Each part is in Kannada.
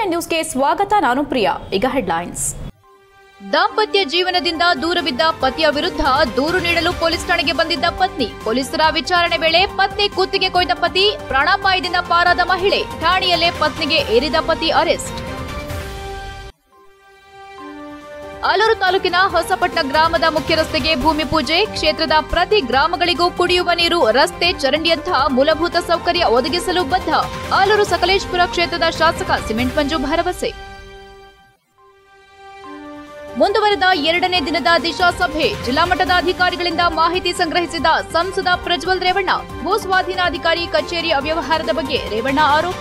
ನೈನ್ ನ್ಯೂಸ್ಗೆ ಸ್ವಾಗತ ನಾನು ಪ್ರಿಯಾ ಈಗ ಹೆಡ್ಲೈನ್ಸ್ ದಾಂಪತ್ಯ ಜೀವನದಿಂದ ದೂರವಿದ್ದ ಪತಿಯ ವಿರುದ್ಧ ದೂರು ನೀಡಲು ಪೊಲೀಸ್ ಠಾಣೆಗೆ ಬಂದಿದ್ದ ಪತ್ನಿ ಪೊಲೀಸರ ವಿಚಾರಣೆ ವೇಳೆ ಪತ್ನಿ ಕುತ್ತಿಗೆ ಕೊಯ್ದ ಪತಿ ಪ್ರಾಣಾಪಾಯದಿಂದ ಪಾರಾದ ಮಹಿಳೆ ಠಾಣೆಯಲ್ಲೇ ಪತ್ನಿಗೆ ಏರಿದ ಪತಿ ಅರೆಸ್ಟ್ ಆಲೂರು ತಾಲೂಕಿನ ಹೊಸಪಟ್ನ ಗ್ರಾಮದ ಮುಖ್ಯ ರಸ್ತೆಗೆ ಭೂಮಿ ಪೂಜೆ ಕ್ಷೇತ್ರದ ಪ್ರತಿ ಗ್ರಾಮಗಳಿಗೂ ಕುಡಿಯುವ ನೀರು ರಸ್ತೆ ಚರಂಡಿಯಂತಹ ಮೂಲಭೂತ ಸೌಕರ್ಯ ಒದಗಿಸಲು ಬದ್ಧ ಆಲೂರು ಸಕಲೇಶ್ಪುರ ಕ್ಷೇತ್ರದ ಶಾಸಕ ಸಿಮೆಂಟ್ ಮಂಜು ಭರವಸೆ ಮುಂದುವರೆದ ಎರಡನೇ ದಿನದ ದಿಶಾ ಸಭೆ ಜಿಲ್ಲಾ ಮಟ್ಟದ ಅಧಿಕಾರಿಗಳಿಂದ ಮಾಹಿತಿ ಸಂಗ್ರಹಿಸಿದ ಸಂಸದ ಪ್ರಜ್ವಲ್ ರೇವಣ್ಣ ಭೂ ಸ್ವಾಧೀನಾಧಿಕಾರಿ ಕಚೇರಿ ಅವ್ಯವಹಾರದ ಬಗ್ಗೆ ರೇವಣ್ಣ ಆರೋಪ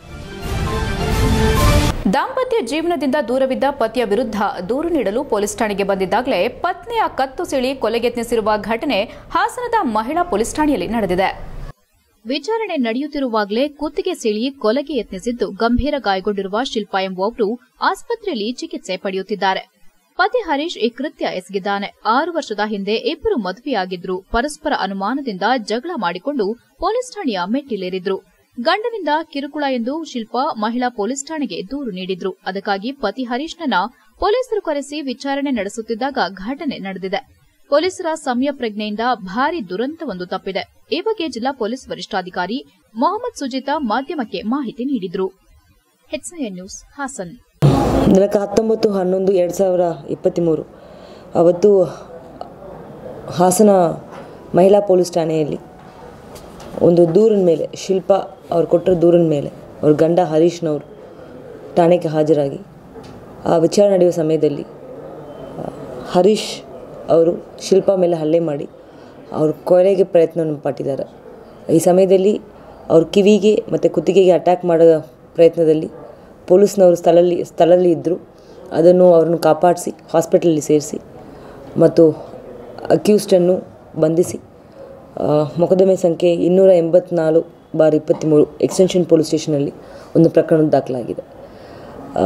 ದಾಂಪತ್ಯ ಜೀವನದಿಂದ ದೂರವಿದ್ದ ಪತಿಯ ವಿರುದ್ಧ ದೂರು ನೀಡಲು ಪೊಲೀಸ್ ಠಾಣೆಗೆ ಬಂದಿದ್ದಾಗಲೇ ಪತ್ನಿಯ ಕತ್ತು ಸಿಳಿ ಕೊಲೆಗೆತ್ನಿಸಿರುವ ಘಟನೆ ಹಾಸನದ ಮಹಿಳಾ ಪೊಲೀಸ್ ಠಾಣೆಯಲ್ಲಿ ನಡೆದಿದೆ ವಿಚಾರಣೆ ನಡೆಯುತ್ತಿರುವಾಗಲೇ ಕುತ್ತಿಗೆ ಸಿಳಿ ಕೊಲೆಗೆ ಯತ್ನಿಸಿದ್ದು ಗಂಭೀರ ಗಾಯಗೊಂಡಿರುವ ಶಿಲ್ಪಾ ಎಂಬುವವರು ಆಸ್ಪತ್ರೆಯಲ್ಲಿ ಚಿಕಿತ್ಸೆ ಪಡೆಯುತ್ತಿದ್ದಾರೆ ಪತಿ ಹರೀಶ್ ಈ ಕೃತ್ಯ ಎಸಗಿದ್ದಾನೆ ಆರು ವರ್ಷದ ಹಿಂದೆ ಇಬ್ಬರು ಮದುವೆಯಾಗಿದ್ರು ಪರಸ್ಪರ ಅನುಮಾನದಿಂದ ಜಗಳ ಮಾಡಿಕೊಂಡು ಪೊಲೀಸ್ ಠಾಣೆಯ ಮೆಟ್ಟಿಲೇರಿದ್ರು ಗಂಡನಿಂದ ಕಿರುಕುಳ ಎಂದು ಶಿಲ್ಪಾ ಮಹಿಳಾ ಪೊಲೀಸ್ ಠಾಣೆಗೆ ದೂರು ನೀಡಿದ್ರು ಅದಕ್ಕಾಗಿ ಪತಿ ಹರೀಶ್ನನ್ನ ಪೊಲೀಸರು ಕರೆಸಿ ವಿಚಾರಣೆ ನಡೆಸುತ್ತಿದ್ದಾಗ ಘಟನೆ ನಡೆದಿದೆ ಪೊಲೀಸರ ಸಮಯ ಪ್ರಜ್ಞೆಯಿಂದ ಭಾರಿ ದುರಂತವೊಂದು ತಪ್ಪಿದೆ ಈ ಬಗ್ಗೆ ಜಿಲ್ಲಾ ಪೊಲೀಸ್ ವರಿಷ್ಠಾಧಿಕಾರಿ ಮೊಹಮ್ಮದ್ ಸುಜಿತಾ ಮಾಧ್ಯಮಕ್ಕೆ ಮಾಹಿತಿ ನೀಡಿದ್ರು ಹೆಚ್ಐಎನ್ ನ್ಯೂಸ್ ಹಾಸನ್ ದಿನಾಂಕ ಹತ್ತೊಂಬತ್ತು ಹನ್ನೊಂದು ಎರಡು ಸಾವಿರ ಇಪ್ಪತ್ತ್ಮೂರು ಅವತ್ತು ಹಾಸನ ಮಹಿಳಾ ಪೊಲೀಸ್ ಠಾಣೆಯಲ್ಲಿ ಒಂದು ದೂರಿನ ಮೇಲೆ ಶಿಲ್ಪಾ ಅವ್ರು ಕೊಟ್ಟಿರೋ ದೂರಿನ ಮೇಲೆ ಅವ್ರ ಗಂಡ ಹರೀಶ್ನವರು ಠಾಣೆಗೆ ಹಾಜರಾಗಿ ಆ ವಿಚಾರಣೆ ನಡೆಯುವ ಸಮಯದಲ್ಲಿ ಆ, ಹರೀಶ್ ಅವರು ಶಿಲ್ಪಾ ಮೇಲೆ ಹಲ್ಲೆ ಮಾಡಿ ಅವ್ರ ಕೊಲೆಗೆ ಪ್ರಯತ್ನವನ್ನು ಪಟ್ಟಿದ್ದಾರೆ ಈ ಸಮಯದಲ್ಲಿ ಅವ್ರ ಕಿವಿಗೆ ಮತ್ತು ಕುತ್ತಿಗೆಗೆ ಅಟ್ಯಾಕ್ ಮಾಡೋ ಪ್ರಯತ್ನದಲ್ಲಿ ಪೊಲೀಸ್ನವರು ಸ್ಥಳದಲ್ಲಿ ಸ್ಥಳದಲ್ಲಿ ಇದ್ದರು ಅದನ್ನು ಅವ್ರನ್ನು ಕಾಪಾಡಿಸಿ ಹಾಸ್ಪಿಟಲಲ್ಲಿ ಸೇರಿಸಿ ಮತ್ತು ಅಕ್ಯೂಸ್ಡನ್ನು ಬಂಧಿಸಿ ಆ, ಮೊಕದ್ದಮೆ ಸಂಖ್ಯೆ ಇನ್ನೂರ ಎಂಬತ್ನಾಲ್ಕು ಬಾರ್ ಇಪ್ಪತ್ತ್ಮೂರು ಎಕ್ಸ್ಟೆನ್ಷನ್ ಪೊಲೀಸ್ ಸ್ಟೇಷನಲ್ಲಿ ಒಂದು ಪ್ರಕರಣ ದಾಖಲಾಗಿದೆ ಆ,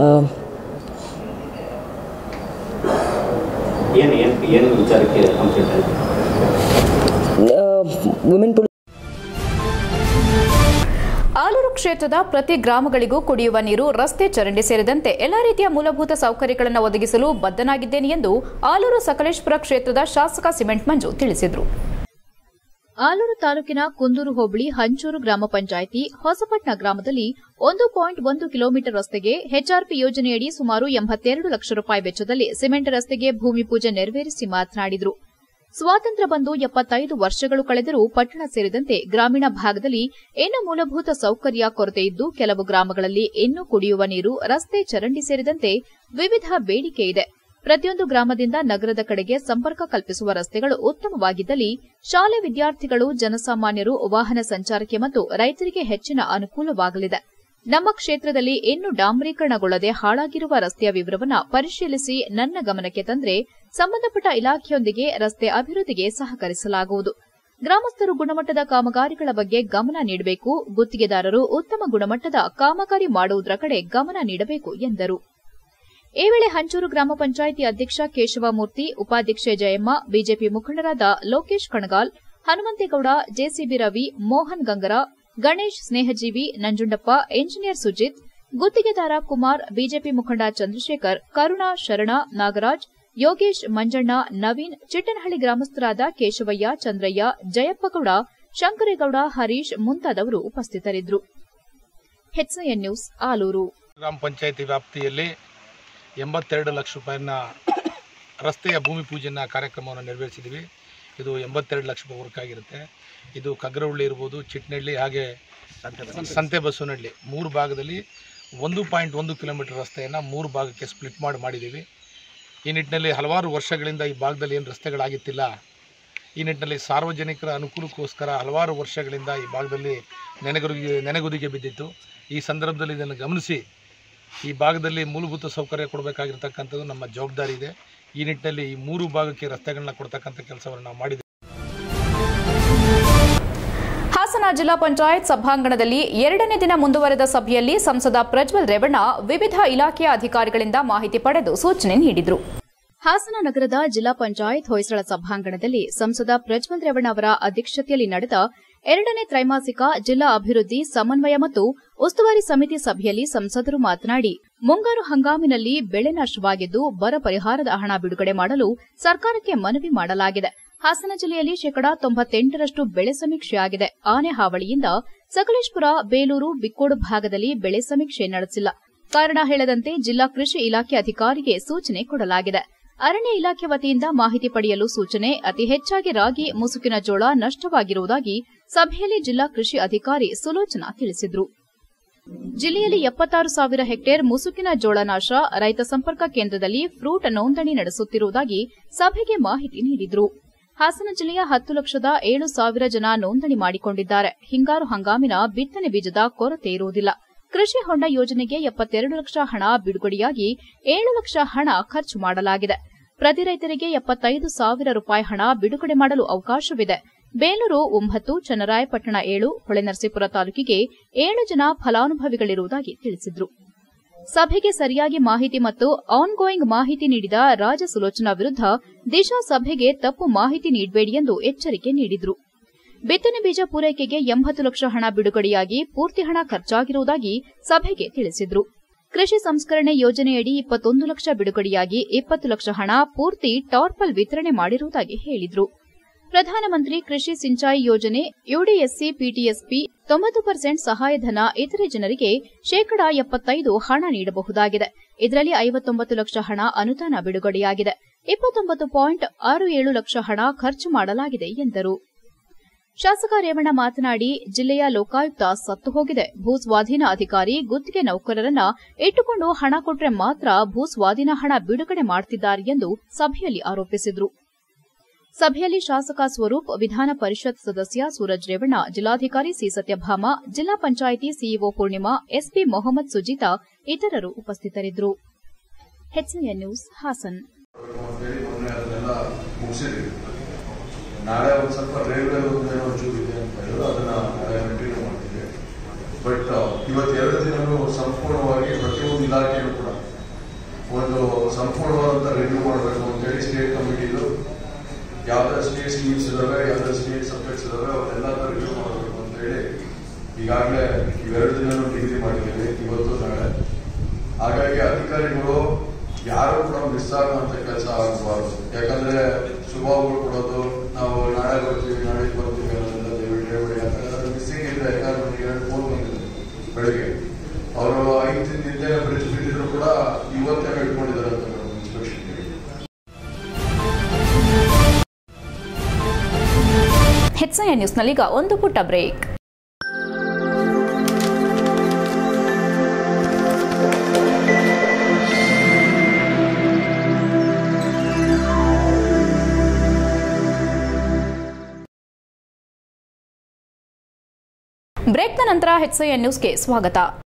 ಏನು ಏನು ಏನು ವಿಚಾರಕ್ಕೆ ಕಂಪ್ಲೇಂಟ್ ಆಯಿತು ವುಮೆನ್ ಪೊಲೀಸ್ ಆಲೂರು ಕ್ಷೇತ್ರದ ಪ್ರತಿ ಗ್ರಾಮಗಳಿಗೂ ಕುಡಿಯುವ ನೀರು ರಸ್ತೆ ಚರಂಡಿ ಸೇರಿದಂತೆ ಎಲ್ಲಾ ರೀತಿಯ ಮೂಲಭೂತ ಸೌಕರ್ಯಗಳನ್ನು ಒದಗಿಸಲು ಬದ್ಧನಾಗಿದ್ದೇನೆ ಎಂದು ಆಲೂರು ಸಕಲೇಶ್ಪುರ ಕ್ಷೇತ್ರದ ಶಾಸಕ ಸಿಮೆಂಟ್ ಮಂಜು ತಿಳಿಸಿದರು ಆಲೂರು ತಾಲೂಕಿನ ಕುಂದೂರು ಹೋಬಳಿ ಹಂಚೂರು ಗ್ರಾಮ ಪಂಚಾಯಿತಿ ಹೊಸಪಟ್ನ ಗ್ರಾಮದಲ್ಲಿ ಒಂದು ಪಾಯಿಂಟ್ ಒಂದು ಕಿಲೋಮೀಟರ್ ರಸ್ತೆಗೆ ಹೆಚ್ಆರ್ಪಿ ಯೋಜನೆಯಡಿ ಸುಮಾರು ಎಂಬತ್ತೆರಡು ಲಕ್ಷ ರೂಪಾಯಿ ವೆಚ್ಚದಲ್ಲಿ ಸಿಮೆಂಟ್ ರಸ್ತೆಗೆ ಭೂಮಿ ಪೂಜೆ ನೆರವೇರಿಸಿ ಮಾತನಾಡಿದರು ಸ್ವಾತಂತ್ರ್ಯ ಬಂದು ಎಪ್ಪತ್ತೈದು ವರ್ಷಗಳು ಕಳೆದರೂ ಪಟ್ಟಣ ಸೇರಿದಂತೆ ಗ್ರಾಮೀಣ ಭಾಗದಲ್ಲಿ ಇನ್ನೂ ಮೂಲಭೂತ ಸೌಕರ್ಯ ಕೊರತೆ ಇದ್ದು ಕೆಲವು ಗ್ರಾಮಗಳಲ್ಲಿ ಇನ್ನೂ ಕುಡಿಯುವ ನೀರು ರಸ್ತೆ ಚರಂಡಿ ಸೇರಿದಂತೆ ವಿವಿಧ ಬೇಡಿಕೆ ಇದೆ ಪ್ರತಿಯೊಂದು ಗ್ರಾಮದಿಂದ ನಗರದ ಕಡೆಗೆ ಸಂಪರ್ಕ ಕಲ್ಪಿಸುವ ರಸ್ತೆಗಳು ಉತ್ತಮವಾಗಿದ್ದಲ್ಲಿ ಶಾಲೆ ವಿದ್ಯಾರ್ಥಿಗಳು ಜನಸಾಮಾನ್ಯರು ವಾಹನ ಸಂಚಾರಕ್ಕೆ ಮತ್ತು ರೈತರಿಗೆ ಹೆಚ್ಚಿನ ಅನುಕೂಲವಾಗಲಿದೆ ನಮ್ಮ ಕ್ಷೇತ್ರದಲ್ಲಿ ಇನ್ನೂ ಡಾಂಬರೀಕರಣಗೊಳ್ಳದೆ ಹಾಳಾಗಿರುವ ರಸ್ತೆಯ ವಿವರವನ್ನು ಪರಿಶೀಲಿಸಿ ನನ್ನ ಗಮನಕ್ಕೆ ತಂದರೆ ಸಂಬಂಧಪಟ್ಟ ಇಲಾಖೆಯೊಂದಿಗೆ ರಸ್ತೆ ಅಭಿವೃದ್ಧಿಗೆ ಸಹಕರಿಸಲಾಗುವುದು ಗ್ರಾಮಸ್ಥರು ಗುಣಮಟ್ಟದ ಕಾಮಗಾರಿಗಳ ಬಗ್ಗೆ ಗಮನ ನೀಡಬೇಕು ಗುತ್ತಿಗೆದಾರರು ಉತ್ತಮ ಗುಣಮಟ್ಟದ ಕಾಮಗಾರಿ ಮಾಡುವುದರ ಕಡೆ ಗಮನ ನೀಡಬೇಕು ಎಂದರು ಈ ವೇಳೆ ಹಂಚೂರು ಗ್ರಾಮ ಪಂಚಾಯಿತಿ ಅಧ್ಯಕ್ಷ ಕೇಶವಮೂರ್ತಿ ಉಪಾಧ್ಯಕ್ಷೆ ಜಯಮ್ಮ ಬಿಜೆಪಿ ಮುಖಂಡರಾದ ಲೋಕೇಶ್ ಕಣಗಾಲ್ ಹನುಮಂತೇಗೌಡ ಜೆಸಿಬಿ ರವಿ ಮೋಹನ್ ಗಂಗರ ಗಣೇಶ್ ಸ್ನೇಹಜೀವಿ ನಂಜುಂಡಪ್ಪ ಎಂಜಿನಿಯರ್ ಸುಜಿತ್ ಗುತ್ತಿಗೆದಾರ ಕುಮಾರ್ ಬಿಜೆಪಿ ಮುಖಂಡ ಚಂದ್ರಶೇಖರ್ ಕರುಣಾ ಶರಣ ನಾಗರಾಜ್ ಯೋಗೇಶ್ ಮಂಜಣ್ಣ ನವೀನ್ ಚಿಟ್ಟನಹಳ್ಳಿ ಗ್ರಾಮಸ್ಥರಾದ ಕೇಶವಯ್ಯ ಚಂದ್ರಯ್ಯ ಜಯಪ್ಪಗೌಡ ಶಂಕರೇಗೌಡ ಹರೀಶ್ ಮುಂತಾದವರು ಉಪಸ್ಥಿತರಿದ್ದರು ಹೆಚ್ಐಎನ್ ನ್ಯೂಸ್ ಆಲೂರು ಗ್ರಾಮ ಪಂಚಾಯತಿ ವ್ಯಾಪ್ತಿಯಲ್ಲಿ ಎಂಬತ್ತೆರಡು ಲಕ್ಷ ರೂಪಾಯಿನ ರಸ್ತೆಯ ಭೂಮಿ ಪೂಜೆನ ಕಾರ್ಯಕ್ರಮವನ್ನು ನೆರವೇರಿಸಿದ್ದೀವಿ ಇದು ಎಂಬತ್ತೆರಡು ಲಕ್ಷ ರೂಪಾಯಿ ವರ್ಕ್ ಆಗಿರುತ್ತೆ ಇದು ಕಗ್ರವಳ್ಳಿ ಇರ್ಬೋದು ಚಿಟ್ನಳ್ಳಿ ಹಾಗೆ ಸಂತೆ ಬಸವನಹಳ್ಳಿ ಮೂರು ಭಾಗದಲ್ಲಿ ಒಂದು ಪಾಯಿಂಟ್ ಒಂದು ಕಿಲೋಮೀಟರ್ ರಸ್ತೆಯನ್ನು ಮೂರು ಭಾಗಕ್ಕೆ ಸ್ಪ್ಲಿಟ್ ಮಾಡಿ ಮಾಡಿದ್ದೀವಿ ಈ ನಿಟ್ಟಿನಲ್ಲಿ ಹಲವಾರು ವರ್ಷಗಳಿಂದ ಈ ಭಾಗದಲ್ಲಿ ಏನು ರಸ್ತೆಗಳಾಗಿತ್ತಿಲ್ಲ ಈ ನಿಟ್ಟಿನಲ್ಲಿ ಸಾರ್ವಜನಿಕರ ಅನುಕೂಲಕ್ಕೋಸ್ಕರ ಹಲವಾರು ವರ್ಷಗಳಿಂದ ಈ ಭಾಗದಲ್ಲಿ ನೆನೆಗುದಿಗೆ ನೆನೆಗುದಿಗೆ ಬಿದ್ದಿತ್ತು ಈ ಸಂದರ್ಭದಲ್ಲಿ ಇದನ್ನು ಗಮನಿಸಿ ಈ ಭಾಗದಲ್ಲಿ ಮೂಲಭೂತ ಸೌಕರ್ಯ ಕೊಡಬೇಕಾಗಿರ್ತಕ್ಕಂಥದ್ದು ನಮ್ಮ ಜವಾಬ್ದಾರಿ ಇದೆ ಈ ನಿಟ್ಟಿನಲ್ಲಿ ಈ ಮೂರು ಭಾಗಕ್ಕೆ ರಸ್ತೆಗಳನ್ನ ಕೊಡ್ತಕ್ಕಂಥ ಕೆಲಸವನ್ನು ನಾವು ಮಾಡಿದ್ದೀವಿ ಹಾಸನ ಜಿಲ್ಲಾ ಪಂಚಾಯತ್ ಸಭಾಂಗಣದಲ್ಲಿ ಎರಡನೇ ದಿನ ಮುಂದುವರೆದ ಸಭೆಯಲ್ಲಿ ಸಂಸದ ಪ್ರಜ್ವಲ್ ರೇವಣ್ಣ ವಿವಿಧ ಇಲಾಖೆಯ ಅಧಿಕಾರಿಗಳಿಂದ ಮಾಹಿತಿ ಪಡೆದು ಸೂಚನೆ ನೀಡಿದರು ಹಾಸನ ನಗರದ ಜಿಲ್ಲಾ ಪಂಚಾಯತ್ ಹೊಯ್ಸಳ ಸಭಾಂಗಣದಲ್ಲಿ ಸಂಸದ ಪ್ರಜ್ವಲ್ ರೇವಣ್ಣ ಅವರ ಅಧ್ಯಕ್ಷತೆಯಲ್ಲಿ ನಡೆದ ಎರಡನೇ ತ್ರೈಮಾಸಿಕ ಜಿಲ್ಲಾ ಅಭಿವೃದ್ಧಿ ಸಮನ್ವಯ ಮತ್ತು ಉಸ್ತುವಾರಿ ಸಮಿತಿ ಸಭೆಯಲ್ಲಿ ಸಂಸದರು ಮಾತನಾಡಿ ಮುಂಗಾರು ಹಂಗಾಮಿನಲ್ಲಿ ಬೆಳೆ ನಷ್ಟವಾಗಿದ್ದು ಬರ ಪರಿಹಾರದ ಹಣ ಬಿಡುಗಡೆ ಮಾಡಲು ಸರ್ಕಾರಕ್ಕೆ ಮನವಿ ಮಾಡಲಾಗಿದೆ ಹಾಸನ ಜಿಲ್ಲೆಯಲ್ಲಿ ಶೇಕಡಾ ತೊಂಬತ್ತೆಂಟರಷ್ಟು ಬೆಳೆ ಸಮೀಕ್ಷೆಯಾಗಿದೆ ಆನೆ ಹಾವಳಿಯಿಂದ ಸಕಲೇಶ್ಪುರ ಬೇಲೂರು ಬಿಕ್ಕೋಡು ಭಾಗದಲ್ಲಿ ಬೆಳೆ ಸಮೀಕ್ಷೆ ನಡೆಸಿಲ್ಲ ಕಾರಣ ಹೇಳದಂತೆ ಜಿಲ್ಲಾ ಕೃಷಿ ಇಲಾಖೆ ಅಧಿಕಾರಿಗೆ ಸೂಚನೆ ಕೊಡಲಾಗಿದೆ ಅರಣ್ಯ ಇಲಾಖೆ ವತಿಯಿಂದ ಮಾಹಿತಿ ಪಡೆಯಲು ಸೂಚನೆ ಅತಿ ಹೆಚ್ಚಾಗಿ ರಾಗಿ ಮುಸುಕಿನ ಜೋಳ ನಷ್ಟವಾಗಿರುವುದಾಗಿ ಸಭೆಯಲ್ಲಿ ಜಿಲ್ಲಾ ಕೃಷಿ ಅಧಿಕಾರಿ ಸುಲೋಚನಾ ತಿಳಿಸಿದರು ಜಿಲ್ಲೆಯಲ್ಲಿ ಎಪ್ಪತ್ತಾರು ಸಾವಿರ ಹೆಕ್ಟೇರ್ ಮುಸುಕಿನ ಜೋಳ ನಾಶ ರೈತ ಸಂಪರ್ಕ ಕೇಂದ್ರದಲ್ಲಿ ಫ್ರೂಟ್ ನೋಂದಣಿ ನಡೆಸುತ್ತಿರುವುದಾಗಿ ಸಭೆಗೆ ಮಾಹಿತಿ ನೀಡಿದರು ಹಾಸನ ಜಿಲ್ಲೆಯ ಹತ್ತು ಲಕ್ಷದ ಏಳು ಸಾವಿರ ಜನ ನೋಂದಣಿ ಮಾಡಿಕೊಂಡಿದ್ದಾರೆ ಹಿಂಗಾರು ಹಂಗಾಮಿನ ಬಿತ್ತನೆ ಬೀಜದ ಕೊರತೆ ಇರುವುದಿಲ್ಲ ಕೃಷಿ ಹೊಂಡ ಯೋಜನೆಗೆ ಎಪ್ಪತ್ತೆರಡು ಲಕ್ಷ ಹಣ ಬಿಡುಗಡೆಯಾಗಿ ಏಳು ಲಕ್ಷ ಹಣ ಖರ್ಚು ಮಾಡಲಾಗಿದೆ ಪ್ರತಿ ರೈತರಿಗೆ ಎಪ್ಪತ್ತೈದು ಸಾವಿರ ರೂಪಾಯಿ ಹಣ ಬಿಡುಗಡೆ ಮಾಡಲು ಅವಕಾಶವಿದೆ ಬೇಲೂರು ಒಂಬತ್ತು ಚನ್ನರಾಯಪಟ್ಟಣ ಏಳು ಹೊಳೆನರಸೀಪುರ ತಾಲೂಕಿಗೆ ಏಳು ಜನ ಫಲಾನುಭವಿಗಳಿರುವುದಾಗಿ ತಿಳಿಸಿದರು ಸಭೆಗೆ ಸರಿಯಾಗಿ ಮಾಹಿತಿ ಮತ್ತು ಆನ್ಗೋಯಿಂಗ್ ಮಾಹಿತಿ ನೀಡಿದ ರಾಜ ಸುಲೋಚನಾ ವಿರುದ್ಧ ದಿಶಾ ಸಭೆಗೆ ತಪ್ಪು ಮಾಹಿತಿ ನೀಡಬೇಡಿ ಎಂದು ಎಚ್ಚರಿಕೆ ನೀಡಿದರು ಬಿತ್ತನೆ ಬೀಜ ಪೂರೈಕೆಗೆ ಎಂಬತ್ತು ಲಕ್ಷ ಹಣ ಬಿಡುಗಡೆಯಾಗಿ ಪೂರ್ತಿ ಹಣ ಖರ್ಚಾಗಿರುವುದಾಗಿ ಸಭೆಗೆ ತಿಳಿಸಿದರು ಕೃಷಿ ಸಂಸ್ಕರಣೆ ಯೋಜನೆಯಡಿ ಇಪ್ಪತ್ತೊಂದು ಲಕ್ಷ ಬಿಡುಗಡೆಯಾಗಿ ಇಪ್ಪತ್ತು ಲಕ್ಷ ಹಣ ಪೂರ್ತಿ ಟಾರ್ಪಲ್ ವಿತರಣೆ ಮಾಡಿರುವುದಾಗಿ ಹೇಳಿದರು ಪ್ರಧಾನಮಂತ್ರಿ ಕೃಷಿ ಸಿಂಚಾಯಿ ಯೋಜನೆ ಯುಡಿಎಸ್ಸಿ ಪಿಟಿಎಸ್ಪಿ ತೊಂಬತ್ತು ಪರ್ಸೆಂಟ್ ಸಹಾಯಧನ ಇತರೆ ಜನರಿಗೆ ಶೇಕಡಾ ಎಪ್ಪತ್ತೈದು ಹಣ ನೀಡಬಹುದಾಗಿದೆ ಇದರಲ್ಲಿ ಐವತ್ತೊಂಬತ್ತು ಲಕ್ಷ ಹಣ ಅನುದಾನ ಬಿಡುಗಡೆಯಾಗಿದೆ ಇಪ್ಪತ್ತೊಂಬತ್ತು ಪಾಯಿಂಟ್ ಆರು ಏಳು ಲಕ್ಷ ಹಣ ಖರ್ಚು ಮಾಡಲಾಗಿದೆ ಎಂದರು ಶಾಸಕ ರೇವಣ್ಣ ಮಾತನಾಡಿ ಜಿಲ್ಲೆಯ ಲೋಕಾಯುಕ್ತ ಸತ್ತು ಹೋಗಿದೆ ಭೂ ಸ್ವಾಧೀನ ಅಧಿಕಾರಿ ಗುತ್ತಿಗೆ ನೌಕರರನ್ನ ಇಟ್ಟುಕೊಂಡು ಹಣ ಕೊಟ್ರೆ ಮಾತ್ರ ಭೂ ಸ್ವಾಧೀನ ಹಣ ಬಿಡುಗಡೆ ಮಾಡುತ್ತಿದ್ದಾರೆ ಎಂದು ಸಭೆಯಲ್ಲಿ ಆರೋಪಿಸಿದರು ಸಭೆಯಲ್ಲಿ ಶಾಸಕ ಸ್ವರೂಪ್ ವಿಧಾನ ಪರಿಷತ್ ಸದಸ್ಯ ಸೂರಜ್ ರೇವಣ್ಣ ಜಿಲ್ಲಾಧಿಕಾರಿ ಸಿ ಸತ್ಯಭಾಮ ಜಿಲ್ಲಾ ಪಂಚಾಯಿತಿ ಸಿಇಒ ಪೂರ್ಣಿಮಾ ಎಸ್ಪಿ ಮೊಹಮ್ಮದ್ ಸುಜಿತಾ ಇತರರು ಉಪಸ್ಥಿತರಿದ್ದರು ಹೆಚ್ಎನ್ ನ್ಯೂಸ್ ಹಾಸನ್ ಅಂತೇಳಿ ಮೊನ್ನೆ ಅದನ್ನೆಲ್ಲ ಮುಗಿಸಿದ್ವಿ ನಾಳೆ ಒಂದು ಸ್ವಲ್ಪ ರೈಲ್ವೆ ಒಂದು ಏನೋ ಒಂಚೂರು ಇದೆ ಅಂತ ಹೇಳಿದ್ರು ಅದನ್ನ ನಾಳೆ ಕಂಟಿನ್ಯೂ ಮಾಡ್ತೀವಿ ಬಟ್ ಇವತ್ತು ಎರಡು ದಿನನೂ ಸಂಪೂರ್ಣವಾಗಿ ಪ್ರತಿಯೊಂದು ಇಲಾಖೆಯೂ ಕೂಡ ಒಂದು ಸಂಪೂರ್ಣವಾದಂಥ ರಿವ್ಯೂ ಮಾಡಬೇಕು ಅಂತೇಳಿ ಸ್ಟೇಟ್ ಕಮಿಟಿದು ಯಾವ್ದಾದ್ರು ಸ್ಟೇಟ್ ಸ್ಕೀಮ್ಸ್ ಇದಾವೆ ಯಾವ್ದಾದ್ರು ಸ್ಟೇಟ್ ಸಬ್ಜೆಕ್ಟ್ಸ್ ಇದಾವೆ ಅವನ್ನೆಲ್ಲ ರಿವ್ಯೂ ಮಾಡಬೇಕು ಅಂತೇಳಿ ಈಗಾಗಲೇ ಇವೆರಡು ದಿನನೂ ಡಿಗ್ರಿ ಮಾಡಿದ್ದೀವಿ ಇವತ್ತು ನಾಳೆ ಹಾಗಾಗಿ ಅಧಿಕಾರಿಗಳು ಯಾರು ಕೂಡ ಮಿಸ್ ಆಗುವಂತ ಕೆಲಸ ಆಗಬಾರ್ದು ಯಾಕಂದ್ರೆ ಶುಭಗಳು ಕೊಡೋದು ನಾವು ನಾಳೆ ಬರ್ತೀವಿ ನಾಳೆ ಬರ್ತೀವಿ ಅನ್ನೋದೆಲ್ಲ ದಯವಿಟ್ಟು ಹೇಳ್ಬೇಡಿ ಯಾಕಂದ್ರೆ ಮಿಸ್ಸಿಂಗ್ ಇದೆ ಯಾಕಂದ್ರೆ ನನಗೆ ಎರಡು ಫೋನ್ ಬಂದಿದೆ ಬೆಳಿಗ್ಗೆ ಅವರು ಐದು ದಿನ ಹಿಂದೆ ಬ್ರಿಡ್ಜ್ ಬಿಟ್ಟಿದ್ರು ಕೂಡ ಇವತ್ತೇ ಇಟ್ಕೊಂಡಿದ್ದಾರೆ ಅಂತ ಇನ್ಸ್ಪೆಕ್ಷನ್ಗೆ ಹೆಚ್ಎನ್ ನ್ಯೂಸ್ನಲ್ಲೀಗ ಒಂದು ಪುಟ್ಟ ಬ್ರೇಕ್ ಬ್ರೇಕ್ನ ನಂತರ ಹೆಚ್ಎನ್ ನ್ಯೂಸ್ಗೆ ಸ್ವಾಗತ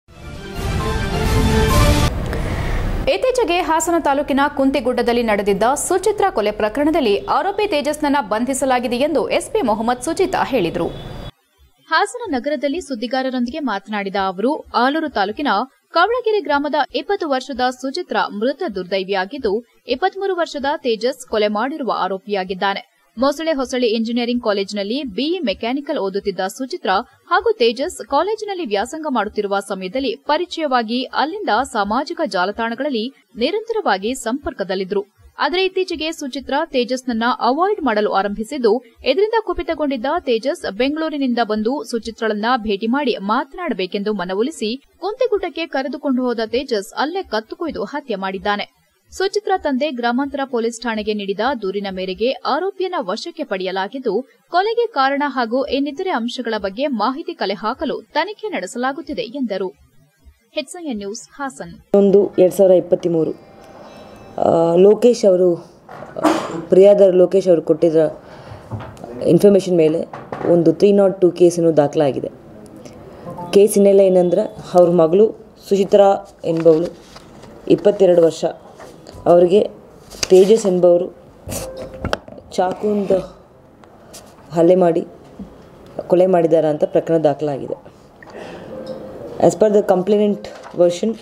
ಇತ್ತೀಚೆಗೆ ಹಾಸನ ತಾಲೂಕಿನ ಕುಂತಿಗುಡ್ಡದಲ್ಲಿ ನಡೆದಿದ್ದ ಸುಚಿತ್ರಾ ಕೊಲೆ ಪ್ರಕರಣದಲ್ಲಿ ಆರೋಪಿ ತೇಜಸ್ನನ್ನ ಬಂಧಿಸಲಾಗಿದೆ ಎಂದು ಎಸ್ಪಿ ಮೊಹಮ್ಮದ್ ಸುಜಿತಾ ಹೇಳಿದರು ಹಾಸನ ನಗರದಲ್ಲಿ ಸುದ್ದಿಗಾರರೊಂದಿಗೆ ಮಾತನಾಡಿದ ಅವರು ಆಲೂರು ತಾಲೂಕಿನ ಕವಳಗೆರೆ ಗ್ರಾಮದ ಇಪ್ಪತ್ತು ವರ್ಷದ ಸುಚಿತ್ರಾ ಮೃತ ದುರ್ದೈವಿಯಾಗಿದ್ದು ಇಪ್ಪತ್ಮೂರು ವರ್ಷದ ತೇಜಸ್ ಕೊಲೆ ಮಾಡಿರುವ ಆರೋಪಿಯಾಗಿದ್ದಾನೆ ಮೊಸಳೆ ಹೊಸಳೆ ಇಂಜಿನಿಯರಿಂಗ್ ಕಾಲೇಜಿನಲ್ಲಿ ಬಿಇ ಮೆಕ್ಯಾನಿಕಲ್ ಓದುತ್ತಿದ್ದ ಸುಚಿತ್ರಾ ಹಾಗೂ ತೇಜಸ್ ಕಾಲೇಜಿನಲ್ಲಿ ವ್ಯಾಸಂಗ ಮಾಡುತ್ತಿರುವ ಸಮಯದಲ್ಲಿ ಪರಿಚಯವಾಗಿ ಅಲ್ಲಿಂದ ಸಾಮಾಜಿಕ ಜಾಲತಾಣಗಳಲ್ಲಿ ನಿರಂತರವಾಗಿ ಸಂಪರ್ಕದಲ್ಲಿದ್ದರು ಆದರೆ ಇತ್ತೀಚೆಗೆ ಸುಚಿತ್ರಾ ತೇಜಸ್ನನ್ನ ಅವಾಯ್ಡ್ ಮಾಡಲು ಆರಂಭಿಸಿದ್ದು ಇದರಿಂದ ಕುಪಿತಗೊಂಡಿದ್ದ ತೇಜಸ್ ಬೆಂಗಳೂರಿನಿಂದ ಬಂದು ಸುಚಿತ್ರಳನ್ನ ಭೇಟಿ ಮಾಡಿ ಮಾತನಾಡಬೇಕೆಂದು ಮನವೊಲಿಸಿ ಕುಂತಿಗುಡ್ಡಕ್ಕೆ ಕರೆದುಕೊಂಡು ಹೋದ ತೇಜಸ್ ಅಲ್ಲೇ ಕತ್ತು ಕೊಯ್ದು ಹತ್ಯೆ ಮಾಡಿದ್ದಾನೆ ಸುಚಿತ್ರಾ ತಂದೆ ಗ್ರಾಮಾಂತರ ಪೊಲೀಸ್ ಠಾಣೆಗೆ ನೀಡಿದ ದೂರಿನ ಮೇರೆಗೆ ಆರೋಪಿಯನ್ನ ವಶಕ್ಕೆ ಪಡೆಯಲಾಗಿದ್ದು ಕೊಲೆಗೆ ಕಾರಣ ಹಾಗೂ ಇನ್ನಿತರೆ ಅಂಶಗಳ ಬಗ್ಗೆ ಮಾಹಿತಿ ಕಲೆ ಹಾಕಲು ತನಿಖೆ ನಡೆಸಲಾಗುತ್ತಿದೆ ಎಂದರು ಹೆಚ್ಐಎನ್ ನ್ಯೂಸ್ ಹಾಸನ್ ಒಂದು ಎರಡು ಸಾವಿರ ಇಪ್ಪತ್ತ್ಮೂರು ಲೋಕೇಶ್ ಅವರು ಆ, ಪ್ರಿಯಾದರ್ ಲೋಕೇಶ್ ಅವರು ಕೊಟ್ಟಿದ್ದ ಇನ್ಫಾರ್ಮೇಷನ್ ಮೇಲೆ ಒಂದು ತ್ರೀ ನಾಟ್ ಟು ಕೇಸನ್ನು ದಾಖಲಾಗಿದೆ ಕೇಸ್ ಹಿನ್ನೆಲೆ ಏನಂದ್ರೆ ಅವ್ರ ಮಗಳು ಸುಚಿತ್ರಾ ಎಂಬವಳು ಇಪ್ಪತ್ತೆರಡು ವರ್ಷ ಅವರಿಗೆ ತೇಜಸ್ ಎಂಬವರು ಚಾಕುವಿಂದ ಹಲ್ಲೆ ಮಾಡಿ ಕೊಲೆ ಮಾಡಿದ್ದಾರೆ ಅಂತ ಪ್ರಕರಣ ದಾಖಲಾಗಿದೆ as per the complainant version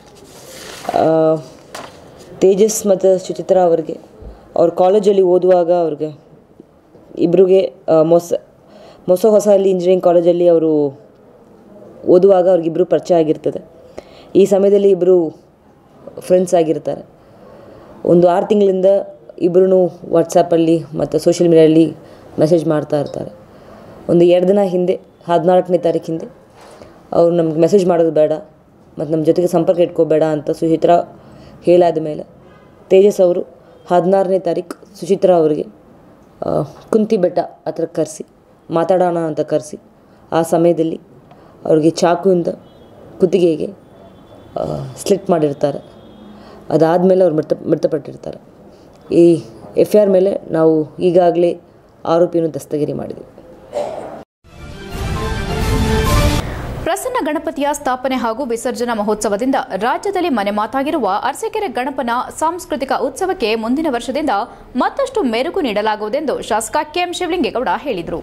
Tejas ಮತ್ತು ಸುಚಿತ್ರಾ ಅವರಿಗೆ ಅವ್ರ ಕಾಲೇಜಲ್ಲಿ ಓದುವಾಗ ಅವ್ರಿಗೆ ಇಬ್ಬರಿಗೆ ಮೋಸ ಹೊಸ ಹೊಸಲ್ಲಿ ಇಂಜಿನಿಯರಿಂಗ್ ಕಾಲೇಜಲ್ಲಿ ಅವರು ಓದುವಾಗ ಅವ್ರಿಗಿಬ್ಬರು ಪರಿಚಯ ಆಗಿರ್ತದೆ ಈ ಸಮಯದಲ್ಲಿ ಇಬ್ಬರು ಫ್ರೆಂಡ್ಸ್ ಆಗಿರ್ತಾರೆ ಒಂದು ಆರು ತಿಂಗಳಿಂದ ಇಬ್ಬರೂ ವಾಟ್ಸಪ್ಪಲ್ಲಿ ಮತ್ತು ಸೋಷಿಯಲ್ ಮೀಡಿಯಲ್ಲಿ ಮೆಸೇಜ್ ಮಾಡ್ತಾ ಇರ್ತಾರೆ ಒಂದು ಎರಡು ದಿನ ಹಿಂದೆ ಹದಿನಾಲ್ಕನೇ ತಾರೀಕು ಹಿಂದೆ ಅವ್ರು ನಮ್ಗೆ ಮೆಸೇಜ್ ಮಾಡೋದು ಬೇಡ ಮತ್ತು ನಮ್ಮ ಜೊತೆಗೆ ಸಂಪರ್ಕ ಇಟ್ಕೋಬೇಡ ಅಂತ ಸುಚಿತ್ರಾ ಹೇಳಾದ ಮೇಲೆ ತೇಜಸ್ ಅವರು ಹದಿನಾರನೇ ತಾರೀಕು ಸುಚಿತ್ರಾ ಅವರಿಗೆ ಆ, ಕುಂತಿ ಬೆಟ್ಟ ಹತ್ರ ಕರೆಸಿ ಮಾತಾಡೋಣ ಅಂತ ಕರೆಸಿ ಆ ಸಮಯದಲ್ಲಿ ಅವ್ರಿಗೆ ಚಾಕುವಿಂದ ಕುತ್ತಿಗೆಗೆ ಸ್ಲಿಟ್ ಮಾಡಿರ್ತಾರೆ ಅದಾದಮೇಲೆ ಅವ್ರು ಮೃತ ಮೃತಪಟ್ಟಿರ್ತಾರೆ ಈ ಎಫ್ ಐ ಆರ್ ಮೇಲೆ ನಾವು ಈಗಾಗಲೇ ಆರೋಪಿಯನ್ನು ದಸ್ತಗಿರಿ ಮಾಡಿದ್ದೀವಿ ಪ್ರಸನ್ನ ಗಣಪತಿಯ ಸ್ಥಾಪನೆ ಹಾಗೂ ವಿಸರ್ಜನಾ ಮಹೋತ್ಸವದಿಂದ ರಾಜ್ಯದಲ್ಲಿ ಮನೆ ಮಾತಾಗಿರುವ ಅರಸೀಕೆರೆ ಗಣಪನ ಸಾಂಸ್ಕೃತಿಕ ಉತ್ಸವಕ್ಕೆ ಮುಂದಿನ ವರ್ಷದಿಂದ ಮತ್ತಷ್ಟು ಮೆರುಗು ನೀಡಲಾಗುವುದೆಂದು ಶಾಸಕ ಕೆಎಂ ಶಿವಲಿಂಗೇಗೌಡ ಹೇಳಿದರು